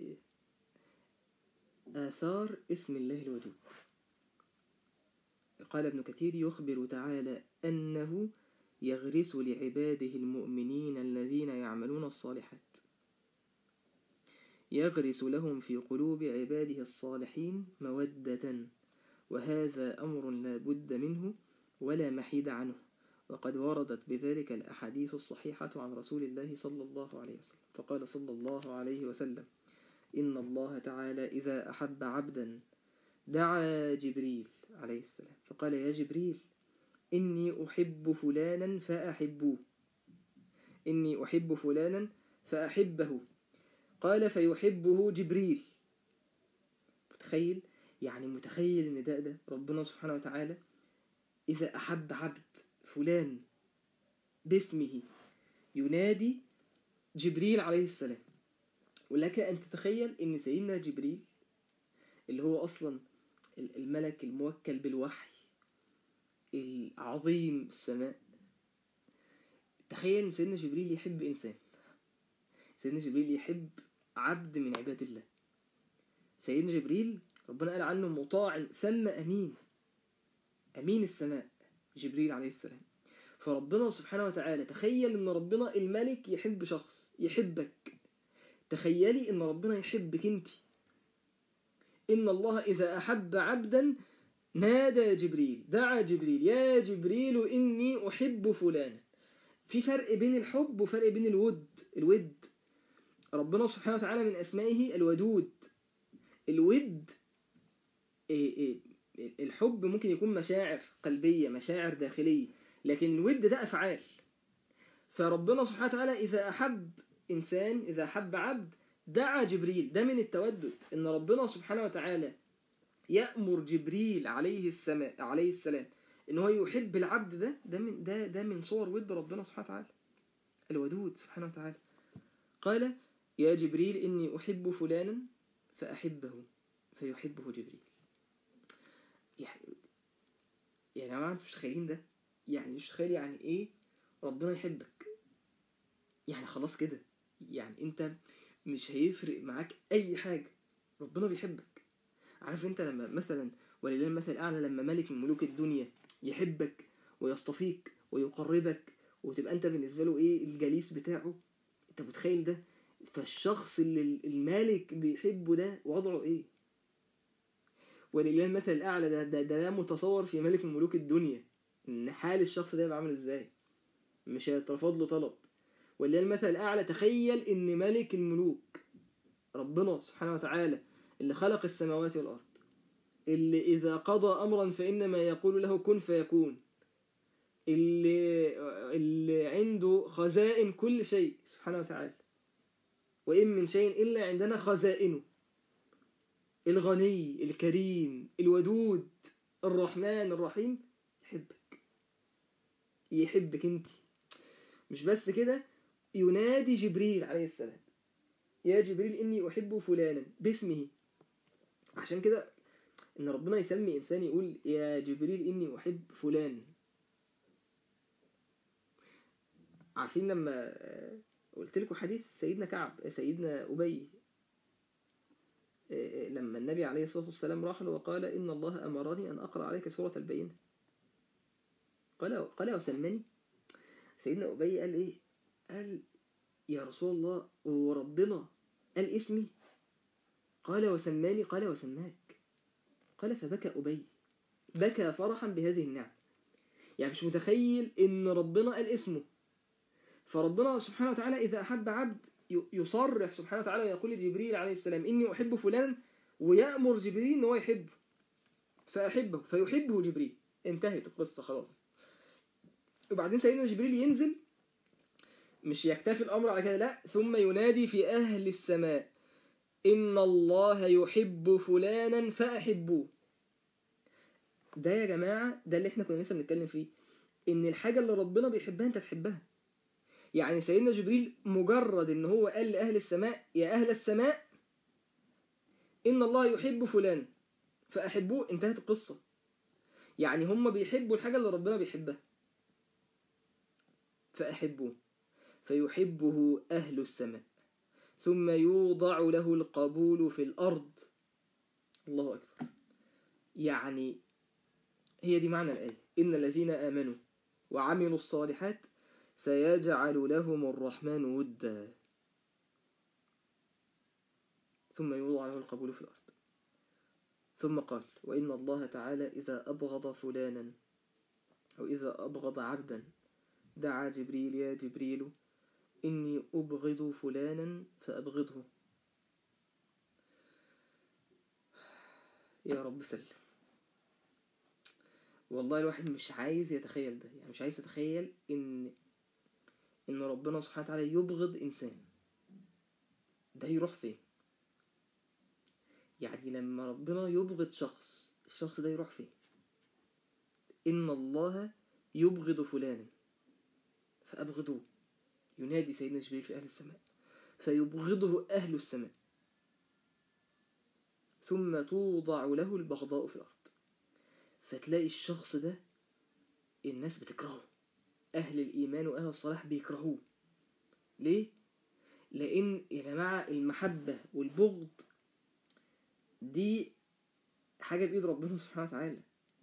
آثار اسم الله الودود قال ابن كثير يخبر تعالى أنه يغرس لعباده المؤمنين الذين يعملون الصالحات يغرس لهم في قلوب عباده الصالحين مودة وهذا أمر لا بد منه ولا محيد عنه وقد وردت بذلك الأحاديث الصحيحة عن رسول الله صلى الله عليه وسلم فقال صلى الله عليه وسلم إن الله تعالى إذا أحب عبدا دعا جبريل عليه السلام فقال يا جبريل إني أحب فلانا فأحبوه إني أحب فلانا فأحبه قال فيحبه جبريل متخيل يعني متخيل ان ده ده ربنا سبحانه وتعالى إذا أحب عبد فلان باسمه ينادي جبريل عليه السلام ولك أن تتخيل أن سيدنا جبريل اللي هو أصلا الملك الموكل بالوحي العظيم السماء تخيل أن سيدنا جبريل يحب إنسان سيدنا جبريل يحب عبد من عباد الله سيدنا جبريل ربنا قال عنه مطاع ثم أمين أمين السماء جبريل عليه السلام فربنا سبحانه وتعالى تخيل ان ربنا الملك يحب شخص يحبك تخيلي ان ربنا يحبك انت ان الله اذا احب عبدا نادى جبريل دعا جبريل يا جبريل اني احب فلانا في فرق بين الحب وفرق بين الود الود ربنا سبحانه وتعالى من اسمائه الودود الود إيه إيه الحب ممكن يكون مشاعر قلبية مشاعر داخلية لكن الود ده أفعال فربنا سبحانه وتعالى إذا أحب إنسان إذا أحب عبد دعا جبريل ده من التودد إن ربنا سبحانه وتعالى يأمر جبريل عليه السماء عليه السلام إن هو يحب العبد ده ده من ده ده من صور ود ربنا سبحانه وتعالى الودود سبحانه وتعالى قال يا جبريل إني أحب فلانا فأحبه فيحبه جبريل يعني يا جماعة مش متخيلين ده يعني مش متخيل يعني ايه ربنا يحبك يعني خلاص كده يعني انت مش هيفرق معاك اي حاجة ربنا بيحبك عارف انت لما مثلا ولله المثل الاعلى لما ملك من ملوك الدنيا يحبك ويصطفيك ويقربك وتبقى انت بالنسبة له ايه الجليس بتاعه انت متخيل ده فالشخص اللي المالك بيحبه ده وضعه ايه ولله المثل الأعلى ده ده, ده, ده متصور في ملك من ملوك الدنيا إن حال الشخص ده يبقى عامل إزاي مش هيترفض له طلب ولله المثل الأعلى تخيل إن ملك الملوك ربنا سبحانه وتعالى اللي خلق السماوات والأرض اللي إذا قضى أمرا فإنما يقول له كن فيكون اللي, اللي عنده خزائن كل شيء سبحانه وتعالى وإن من شيء إلا عندنا خزائنه الغني الكريم الودود الرحمن الرحيم يحبك يحبك انت مش بس كده ينادي جبريل عليه السلام يا جبريل إني أحب فلانا باسمه عشان كده إن ربنا يسمي إنسان يقول يا جبريل إني أحب فلان عارفين لما قلت لكم حديث سيدنا كعب سيدنا أبي لما النبي عليه الصلاة والسلام راح له وقال إن الله أمرني أن أقرأ عليك سورة البينة قال قال وسمني سيدنا أبي قال إيه قال يا رسول الله وربنا قال اسمي قال وسماني قال وسماك قال فبكى أبي بكى فرحا بهذه النعمة يعني مش متخيل إن ربنا قال اسمه فربنا سبحانه وتعالى إذا أحب عبد يصرح سبحانه وتعالى ويقول لجبريل عليه السلام إني أحب فلان ويأمر جبريل إن هو يحبه فأحبه فيحبه جبريل انتهت القصة خلاص وبعدين سيدنا جبريل ينزل مش يكتفي الأمر على كده لا ثم ينادي في أهل السماء إن الله يحب فلانا فأحبوه ده يا جماعة ده اللي احنا كنا لسه بنتكلم فيه إن الحاجة اللي ربنا بيحبها أنت تحبها يعني سيدنا جبريل مجرد إن هو قال لأهل السماء يا أهل السماء إن الله يحب فلان فأحبوه انتهت القصة يعني هم بيحبوا الحاجة اللي ربنا بيحبها فأحبوه فيحبه أهل السماء ثم يوضع له القبول في الأرض الله أكبر يعني هي دي معنى الآية إن الذين آمنوا وعملوا الصالحات سيجعل لهم الرحمن ودا ثم يوضع له القبول في الأرض ثم قال وإن الله تعالى إذا أبغض فلانا أو إذا أبغض عبدا دعا جبريل يا جبريل إني أبغض فلانا فأبغضه يا رب سلم والله الواحد مش عايز يتخيل ده يعني مش عايز يتخيل إن إن ربنا سبحانه وتعالى يبغض إنسان ده يروح فين يعني لما ربنا يبغض شخص الشخص ده يروح فين إن الله يبغض فلانا فأبغضوه ينادي سيدنا جبريل في أهل السماء فيبغضه أهل السماء ثم توضع له البغضاء في الأرض فتلاقي الشخص ده الناس بتكرهه أهل الإيمان وأهل الصلاح بيكرهوه ليه؟ لأن يا جماعة المحبة والبغض دي حاجة بإيد ربنا سبحانه وتعالى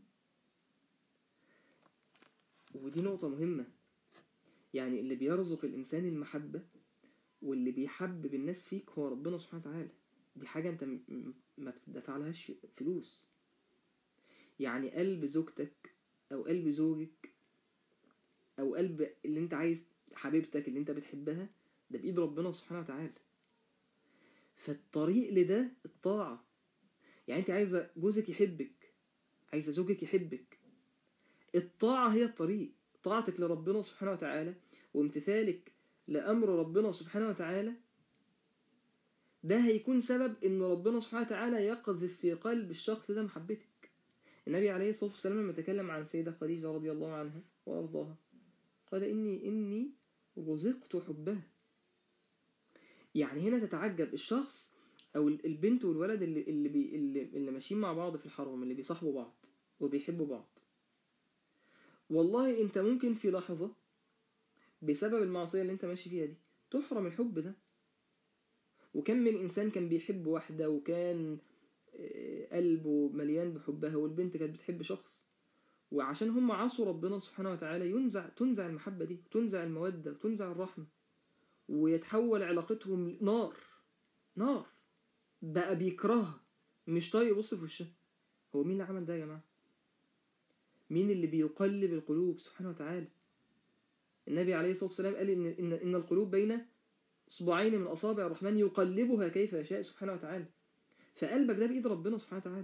ودي نقطة مهمة يعني اللي بيرزق الإنسان المحبة واللي بيحبب الناس فيك هو ربنا سبحانه وتعالى دي حاجة أنت ما بتدفع لهاش فلوس يعني قلب زوجتك أو قلب زوجك أو قلب اللي أنت عايز حبيبتك اللي أنت بتحبها ده بإيد ربنا سبحانه وتعالى فالطريق لده الطاعة يعني أنت عايزة جوزك يحبك عايزة زوجك يحبك الطاعة هي الطريق طاعتك لربنا سبحانه وتعالى وامتثالك لأمر ربنا سبحانه وتعالى ده هيكون سبب ان ربنا سبحانه وتعالى يقذف في قلب الشخص ده محبتك النبي عليه الصلاة والسلام لما تكلم عن سيدة خديجة رضي الله عنها وأرضاها قال إني إني رزقت حبها يعني هنا تتعجب الشخص أو البنت والولد اللي اللي بي اللي, اللي ماشيين مع بعض في الحرم اللي بيصاحبوا بعض وبيحبوا بعض والله أنت ممكن في لحظة بسبب المعصية اللي أنت ماشي فيها دي تحرم الحب ده وكم من إنسان كان بيحب واحدة وكان قلبه مليان بحبها والبنت كانت بتحب شخص وعشان هم عصوا ربنا سبحانه وتعالى ينزع تنزع المحبة دي تنزع المودة تنزع الرحمة ويتحول علاقتهم نار نار بقى بيكرهها مش طايق يبص في وشها هو مين اللي عمل ده يا جماعة مين اللي بيقلب القلوب سبحانه وتعالى النبي عليه الصلاة والسلام قال إن, إن, إن القلوب بين صباعين من أصابع الرحمن يقلبها كيف يشاء سبحانه وتعالى فقلبك ده بإيد ربنا سبحانه وتعالى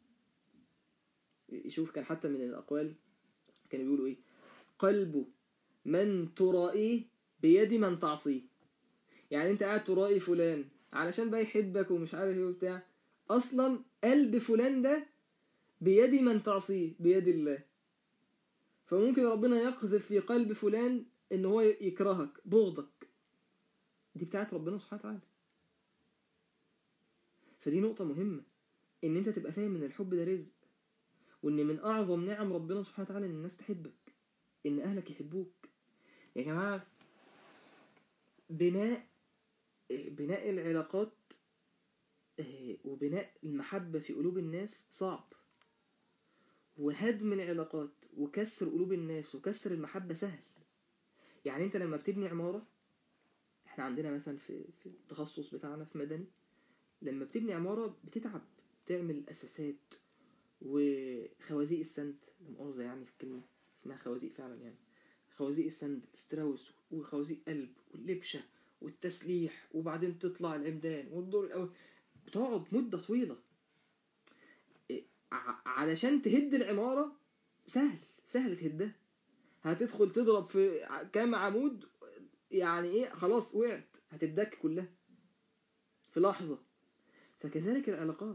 شوف كان حتى من الأقوال كانوا بيقولوا إيه قلب من ترائيه بيد من تعصيه يعني أنت قاعد ترائي فلان علشان بقى يحبك ومش عارف ايه وبتاع أصلا قلب فلان ده بيد من تعصيه بيد الله فممكن ربنا يقذف في قلب فلان ان هو يكرهك بغضك دي بتاعت ربنا سبحانه وتعالى فدي نقطة مهمة ان انت تبقى فاهم ان الحب ده رزق وان من اعظم نعم ربنا سبحانه وتعالى ان الناس تحبك ان اهلك يحبوك يا جماعة بناء بناء العلاقات وبناء المحبة في قلوب الناس صعب وهدم العلاقات وكسر قلوب الناس وكسر المحبة سهل يعني انت لما بتبني عمارة احنا عندنا مثلا في, في التخصص بتاعنا في مدني لما بتبني عمارة بتتعب تعمل أساسات وخوازيق السند مؤاخذة يعني في كلمة اسمها خوازيق فعلا يعني خوازيق السند تستروس وخوازيق قلب واللبشة والتسليح وبعدين تطلع العمدان والدور الأول بتقعد مدة طويلة علشان تهد العمارة سهل سهل تهدها هتدخل تضرب في كام عمود يعني ايه خلاص وقعت هتدك كلها في لحظة فكذلك العلاقات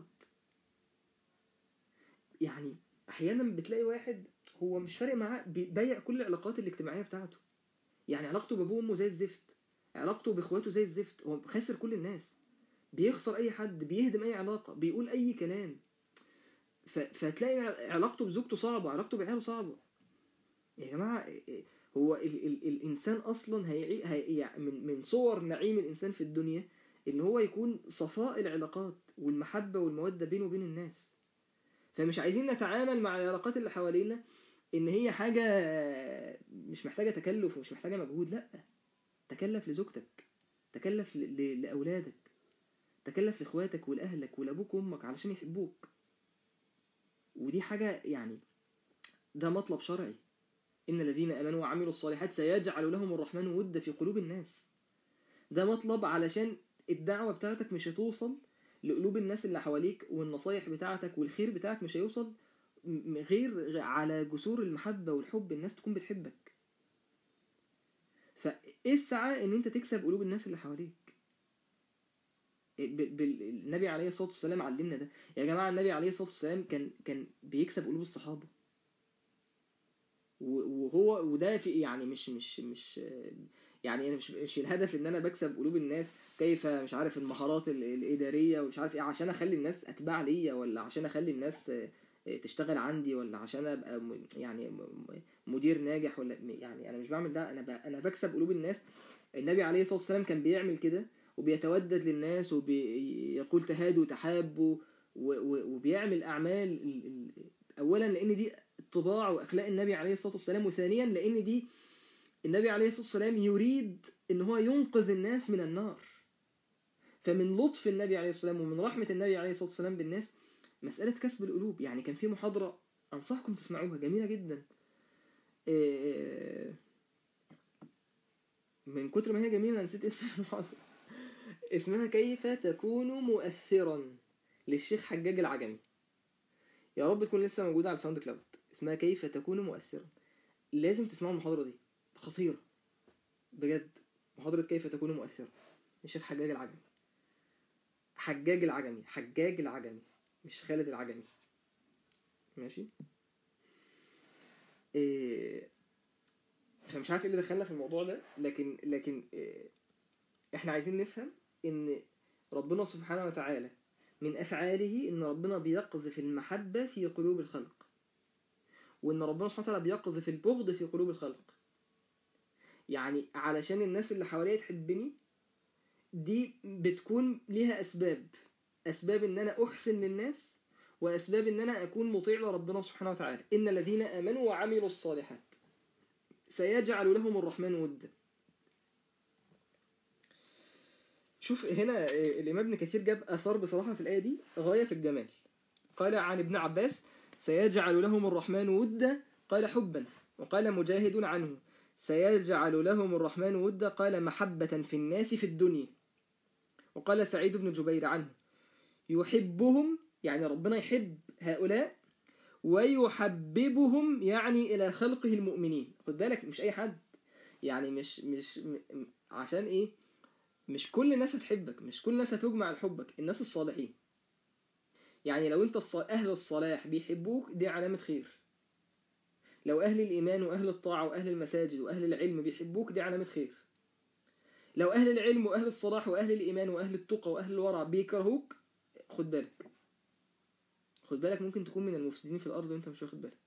يعني احيانا بتلاقي واحد هو مش فارق معاه بيبيع كل العلاقات الاجتماعية بتاعته يعني علاقته بابوه وامه زي الزفت علاقته باخواته زي الزفت هو خاسر كل الناس بيخسر اي حد بيهدم اي علاقة بيقول اي كلام فتلاقي علاقته بزوجته صعبة علاقته بعياله صعبة يا جماعة هو ال ال الإنسان أصلا هيعي هي يعني من, من صور نعيم الإنسان في الدنيا إن هو يكون صفاء العلاقات والمحبة والمودة بينه وبين الناس فمش عايزين نتعامل مع العلاقات اللي حوالينا إن هي حاجة مش محتاجة تكلف ومش محتاجة مجهود لأ تكلف لزوجتك تكلف لأولادك تكلف لإخواتك ولأهلك ولأبوك وأمك علشان يحبوك ودي حاجة يعني ده مطلب شرعي إن الذين أمنوا وعملوا الصالحات سيجعل لهم الرحمن ود في قلوب الناس ده مطلب علشان الدعوة بتاعتك مش هتوصل لقلوب الناس اللي حواليك والنصايح بتاعتك والخير بتاعك مش هيوصل غير على جسور المحبة والحب الناس تكون بتحبك فاسعى ان انت تكسب قلوب الناس اللي حواليك النبي عليه الصلاة والسلام علمنا ده يا جماعة النبي عليه الصلاة والسلام كان كان بيكسب قلوب الصحابة وهو وده في يعني مش مش مش يعني انا مش مش الهدف ان انا بكسب قلوب الناس كيف مش عارف المهارات الاداريه ومش عارف ايه عشان اخلي الناس اتباع ليا ولا عشان اخلي الناس تشتغل عندي ولا عشان ابقى يعني مدير ناجح ولا يعني انا مش بعمل ده انا انا بكسب قلوب الناس النبي عليه الصلاه والسلام كان بيعمل كده وبيتودد للناس وبيقول تهادوا تحابوا وبيعمل اعمال اولا لان دي طباع واخلاق النبي عليه الصلاه والسلام وثانيا لان دي النبي عليه الصلاه والسلام يريد ان هو ينقذ الناس من النار فمن لطف النبي عليه الصلاه والسلام ومن رحمه النبي عليه الصلاه والسلام بالناس مساله كسب القلوب يعني كان في محاضره انصحكم تسمعوها جميله جدا من كتر ما هي جميله نسيت اسم المحاضره اسمها كيف تكون مؤثرا للشيخ حجاج العجمي يا رب تكون لسه موجودة على ساوند كلاود اسمها كيف تكون مؤثرا لازم تسمعوا المحاضرة دي خطيرة بجد محاضرة كيف تكون مؤثرا الشيخ حجاج العجمي حجاج العجمي حجاج العجمي مش خالد العجمي ماشي إيه فمش عارف ايه اللي دخلنا في الموضوع ده لكن لكن إيه احنا عايزين نفهم ان ربنا سبحانه وتعالى من أفعاله إن ربنا بيقذف المحبة في قلوب الخلق وإن ربنا سبحانه وتعالى بيقذف البغض في قلوب الخلق يعني علشان الناس اللي حواليا تحبني دي بتكون ليها أسباب أسباب إن أنا أحسن للناس وأسباب إن أنا أكون مطيع لربنا سبحانه وتعالى إن الذين آمنوا وعملوا الصالحات سيجعل لهم الرحمن ودا شوف هنا الإمام ابن كثير جاب أثار بصراحة في الآية دي غاية في الجمال قال عن ابن عباس سيجعل لهم الرحمن ودا قال حبا وقال مجاهد عنه سيجعل لهم الرحمن ودا قال محبة في الناس في الدنيا وقال سعيد بن جبير عنه يحبهم يعني ربنا يحب هؤلاء ويحببهم يعني إلى خلقه المؤمنين خد بالك مش أي حد يعني مش مش عشان إيه مش كل الناس هتحبك مش كل الناس هتجمع لحبك الناس الصالحين يعني لو انت أهل الصلاح بيحبوك دي علامة خير لو أهل الإيمان وأهل الطاعة وأهل المساجد وأهل العلم بيحبوك دي علامة خير لو أهل العلم وأهل الصلاح وأهل الإيمان وأهل التقى وأهل الورع بيكرهوك خد بالك خد بالك ممكن تكون من المفسدين في الأرض وانت مش واخد بالك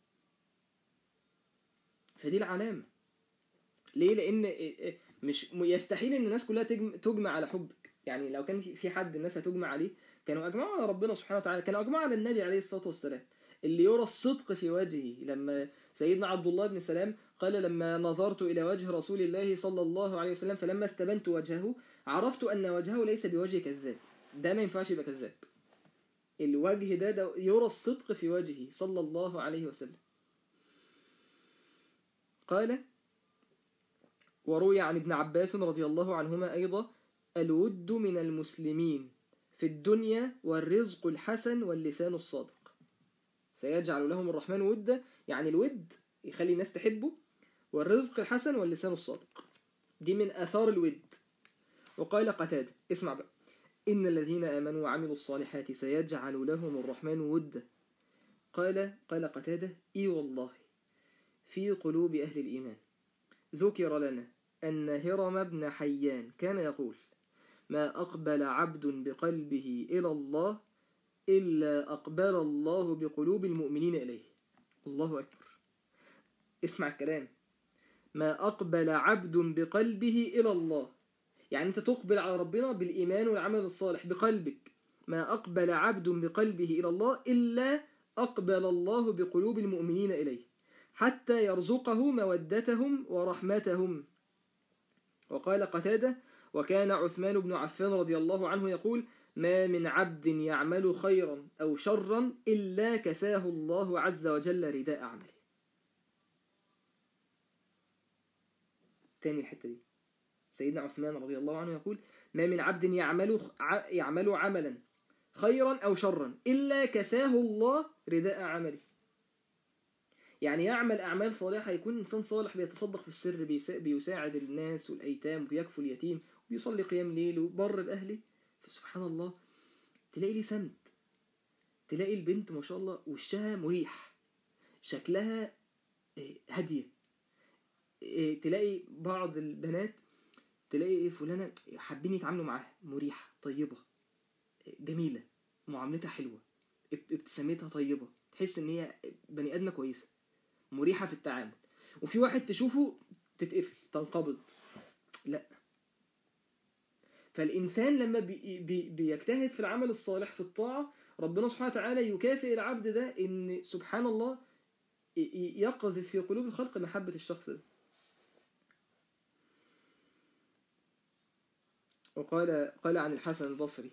فدي العلامة ليه لأن مش يستحيل ان الناس كلها تجمع على حبك يعني لو كان في حد الناس هتجمع عليه كانوا اجمعوا على ربنا سبحانه وتعالى كانوا اجمعوا على النبي عليه الصلاه والسلام اللي يرى الصدق في وجهه لما سيدنا عبد الله بن سلام قال لما نظرت الى وجه رسول الله صلى الله عليه وسلم فلما استبنت وجهه عرفت ان وجهه ليس بوجه كذاب ده ما ينفعش يبقى كذاب الوجه ده, ده يرى الصدق في وجهه صلى الله عليه وسلم قال وروي عن ابن عباس رضي الله عنهما أيضا الود من المسلمين في الدنيا والرزق الحسن واللسان الصادق سيجعل لهم الرحمن ودا يعني الود يخلي الناس تحبه والرزق الحسن واللسان الصادق دي من أثار الود وقال قتادة اسمع بقى إن الذين آمنوا وعملوا الصالحات سيجعل لهم الرحمن ودا قال قال قتادة إي والله في قلوب أهل الإيمان ذكر لنا أن هرم بن حيان كان يقول ما أقبل عبد بقلبه إلى الله إلا أقبل الله بقلوب المؤمنين إليه الله أكبر اسمع الكلام ما أقبل عبد بقلبه إلى الله يعني أنت تقبل على ربنا بالإيمان والعمل الصالح بقلبك ما أقبل عبد بقلبه إلى الله إلا أقبل الله بقلوب المؤمنين إليه حتى يرزقه مودتهم ورحمتهم وقال قتادة وكان عثمان بن عفان رضي الله عنه يقول ما من عبد يعمل خيرا أو شرا إلا كساه الله عز وجل رداء عمله تاني الحتة دي سيدنا عثمان رضي الله عنه يقول ما من عبد يعمل يعمل عملا خيرا أو شرا إلا كساه الله رداء عمله يعني يعمل أعمال صالحة يكون إنسان صالح بيتصدق في السر بيساعد الناس والأيتام وبيكفل اليتيم وبيصلي قيام ليل وبر بأهله فسبحان الله تلاقي لي سمت تلاقي البنت ما شاء الله وشها مريح شكلها هادية تلاقي بعض البنات تلاقي ايه فلانة حابين يتعاملوا معاها مريحة طيبة جميلة معاملتها حلوة ابتسامتها طيبة تحس ان هي بني ادمة كويسة مريحة في التعامل وفي واحد تشوفه تتقفل تنقبض لا فالإنسان لما بي بي بيجتهد في العمل الصالح في الطاعة ربنا سبحانه وتعالى يكافئ العبد ده إن سبحان الله يقذف في قلوب الخلق محبة الشخص ده وقال قال عن الحسن البصري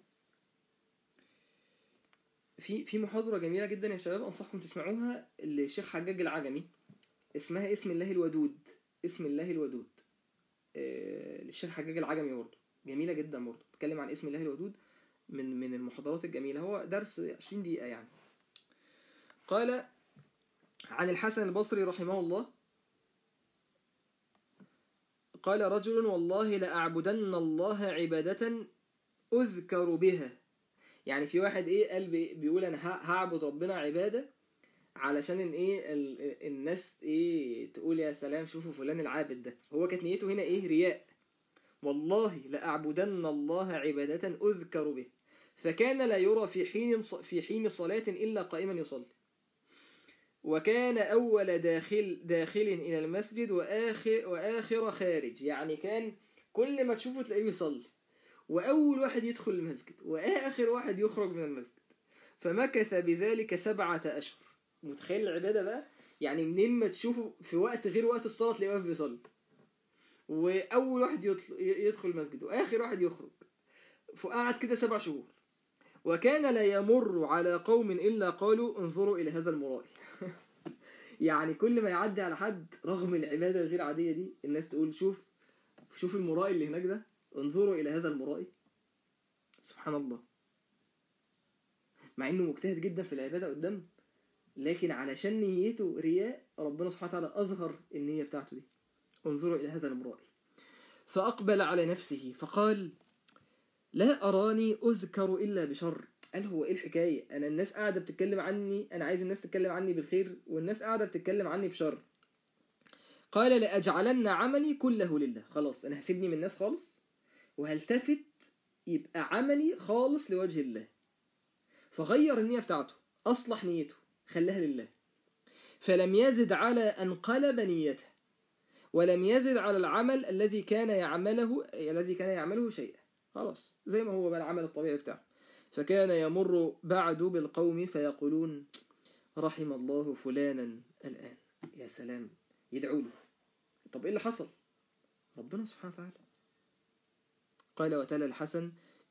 في في محاضرة جميلة جدا يا شباب أنصحكم تسمعوها للشيخ حجاج العجمي اسمها اسم الله الودود اسم الله الودود للشيخ حجاج العجمي برضه جميلة جدا برضه بتكلم عن اسم الله الودود من من المحاضرات الجميلة هو درس 20 دقيقة يعني قال عن الحسن البصري رحمه الله قال رجل والله لأعبدن الله عبادة أذكر بها يعني في واحد ايه قال بيقول انا هعبد ربنا عبادة علشان ان ايه الناس ايه تقول يا سلام شوفوا فلان العابد ده هو كانت نيته هنا ايه رياء والله لأعبدن الله عبادة أذكر به فكان لا يرى في حين في حين صلاة إلا قائما يصلي وكان أول داخل داخل إلى المسجد وآخر وآخر خارج يعني كان كل ما تشوفه تلاقيه يصلي وأول واحد يدخل المسجد وآخر واحد يخرج من المسجد فمكث بذلك سبعة أشهر متخيل العبادة بقى يعني منين ما تشوفه في وقت غير وقت الصلاة تلاقيه واقف بيصلي وأول واحد يدخل المسجد وآخر واحد يخرج فقعد كده سبع شهور وكان لا يمر على قوم إلا قالوا انظروا إلى هذا المرائي يعني كل ما يعدي على حد رغم العبادة الغير عادية دي الناس تقول شوف شوف المرائي اللي هناك ده انظروا إلى هذا المرائي سبحان الله مع إنه مجتهد جدا في العبادة قدام لكن علشان نيته رياء ربنا سبحانه وتعالى أظهر النية بتاعته دي انظروا إلى هذا المرائي فأقبل على نفسه فقال لا أراني أذكر إلا بشر قال هو إيه الحكاية أنا الناس قاعدة بتتكلم عني أنا عايز الناس تتكلم عني بالخير والناس قاعدة بتتكلم عني بشر قال لأجعلن عملي كله لله خلاص أنا هسيبني من الناس خالص وهلتفت يبقى عملي خالص لوجه الله فغير النية بتاعته أصلح نيته خلاها لله فلم يزد على أن قلب نيته ولم يزد على العمل الذي كان يعمله الذي كان يعمله شيئا خلاص زي ما هو بقى العمل الطبيعي بتاعه فكان يمر بعد بالقوم فيقولون رحم الله فلانا الآن يا سلام يدعوا له طب إيه اللي حصل ربنا سبحانه وتعالى قال وتلا الحسن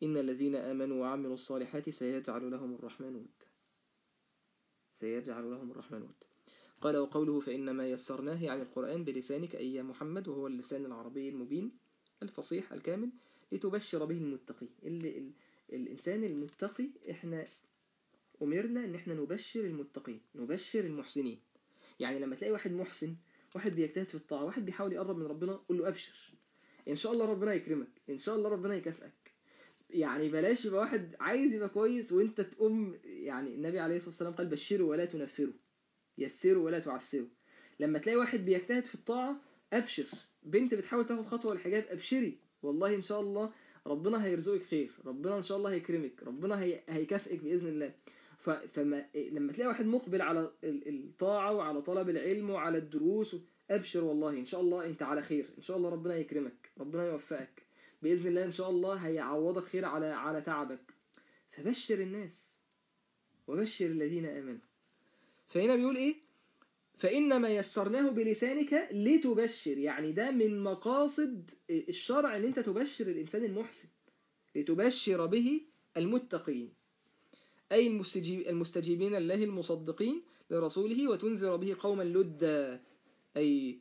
إن الذين آمنوا وعملوا الصالحات سيجعل لهم الرحمن ود سيجعل لهم الرحمن ود قال وقوله فإنما يسرناه يعني القرآن بلسانك أي يا محمد وهو اللسان العربي المبين الفصيح الكامل لتبشر به المتقي اللي ال... الإنسان المتقي إحنا أمرنا إن إحنا نبشر المتقين نبشر المحسنين يعني لما تلاقي واحد محسن واحد بيجتهد في الطاعة واحد بيحاول يقرب من ربنا قول له أبشر إن شاء الله ربنا يكرمك إن شاء الله ربنا يكافئك يعني بلاش يبقى واحد عايز يبقى كويس وانت تقوم يعني النبي عليه الصلاة والسلام قال بشروا ولا تنفروا يسروا ولا تعسروا لما تلاقي واحد بيجتهد في الطاعة أبشر بنت بتحاول تاخد خطوة الحجاب أبشري والله إن شاء الله ربنا هيرزقك خير ربنا إن شاء الله هيكرمك ربنا هي... هيكافئك بإذن الله ف... فما لما تلاقي واحد مقبل على الطاعة وعلى طلب العلم وعلى الدروس أبشر والله إن شاء الله أنت على خير إن شاء الله ربنا يكرمك ربنا يوفقك بإذن الله إن شاء الله هيعوضك خير على على تعبك فبشر الناس وبشر الذين آمنوا فهنا بيقول إيه فإنما يسرناه بلسانك لتبشر يعني ده من مقاصد الشرع أن أنت تبشر الإنسان المحسن لتبشر به المتقين أي المستجيب المستجيبين الله المصدقين لرسوله وتنذر به قوما لدا أي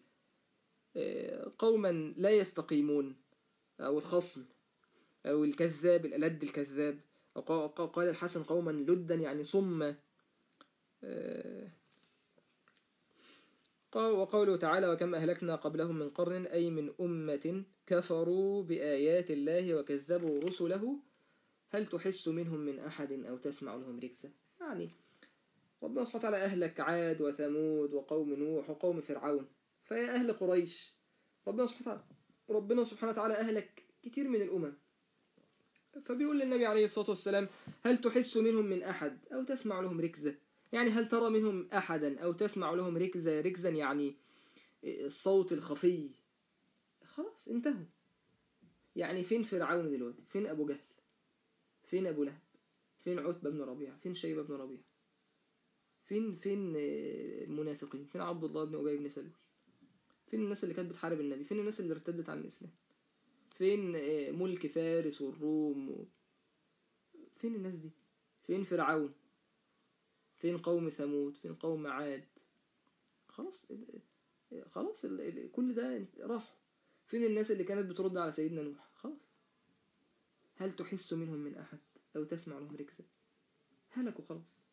قوما لا يستقيمون أو الخصم أو الكذاب الألد الكذاب قال الحسن قوما لدا يعني صم وقوله تعالى وكم أهلكنا قبلهم من قرن أي من أمة كفروا بآيات الله وكذبوا رسله هل تحس منهم من أحد أو تسمع لهم ركسة يعني ربنا سبحانه وتعالى أهلك عاد وثمود وقوم نوح وقوم فرعون فيا أهل قريش ربنا سبحانه وتعالى ربنا سبحانه وتعالى أهلك كتير من الأمم فبيقول للنبي عليه الصلاة والسلام هل تحس منهم من أحد أو تسمع لهم ركزة يعني هل ترى منهم أحدا أو تسمع لهم ركزة ركزا يعني الصوت الخفي خلاص انتهوا يعني فين فرعون دلوقتي فين أبو جهل فين أبو لهب فين عتبة بن ربيعة فين شيبة بن ربيعة فين فين المنافقين فين عبد الله بن أبي بن سلول فين الناس اللي كانت بتحارب النبي فين الناس اللي ارتدت عن الإسلام فين ملك فارس والروم و... فين الناس دي فين فرعون فين قوم ثمود فين قوم عاد خلاص خلاص كل ده راح فين الناس اللي كانت بترد على سيدنا نوح خلاص هل تحس منهم من أحد أو تسمع لهم ركزة هلكوا خلاص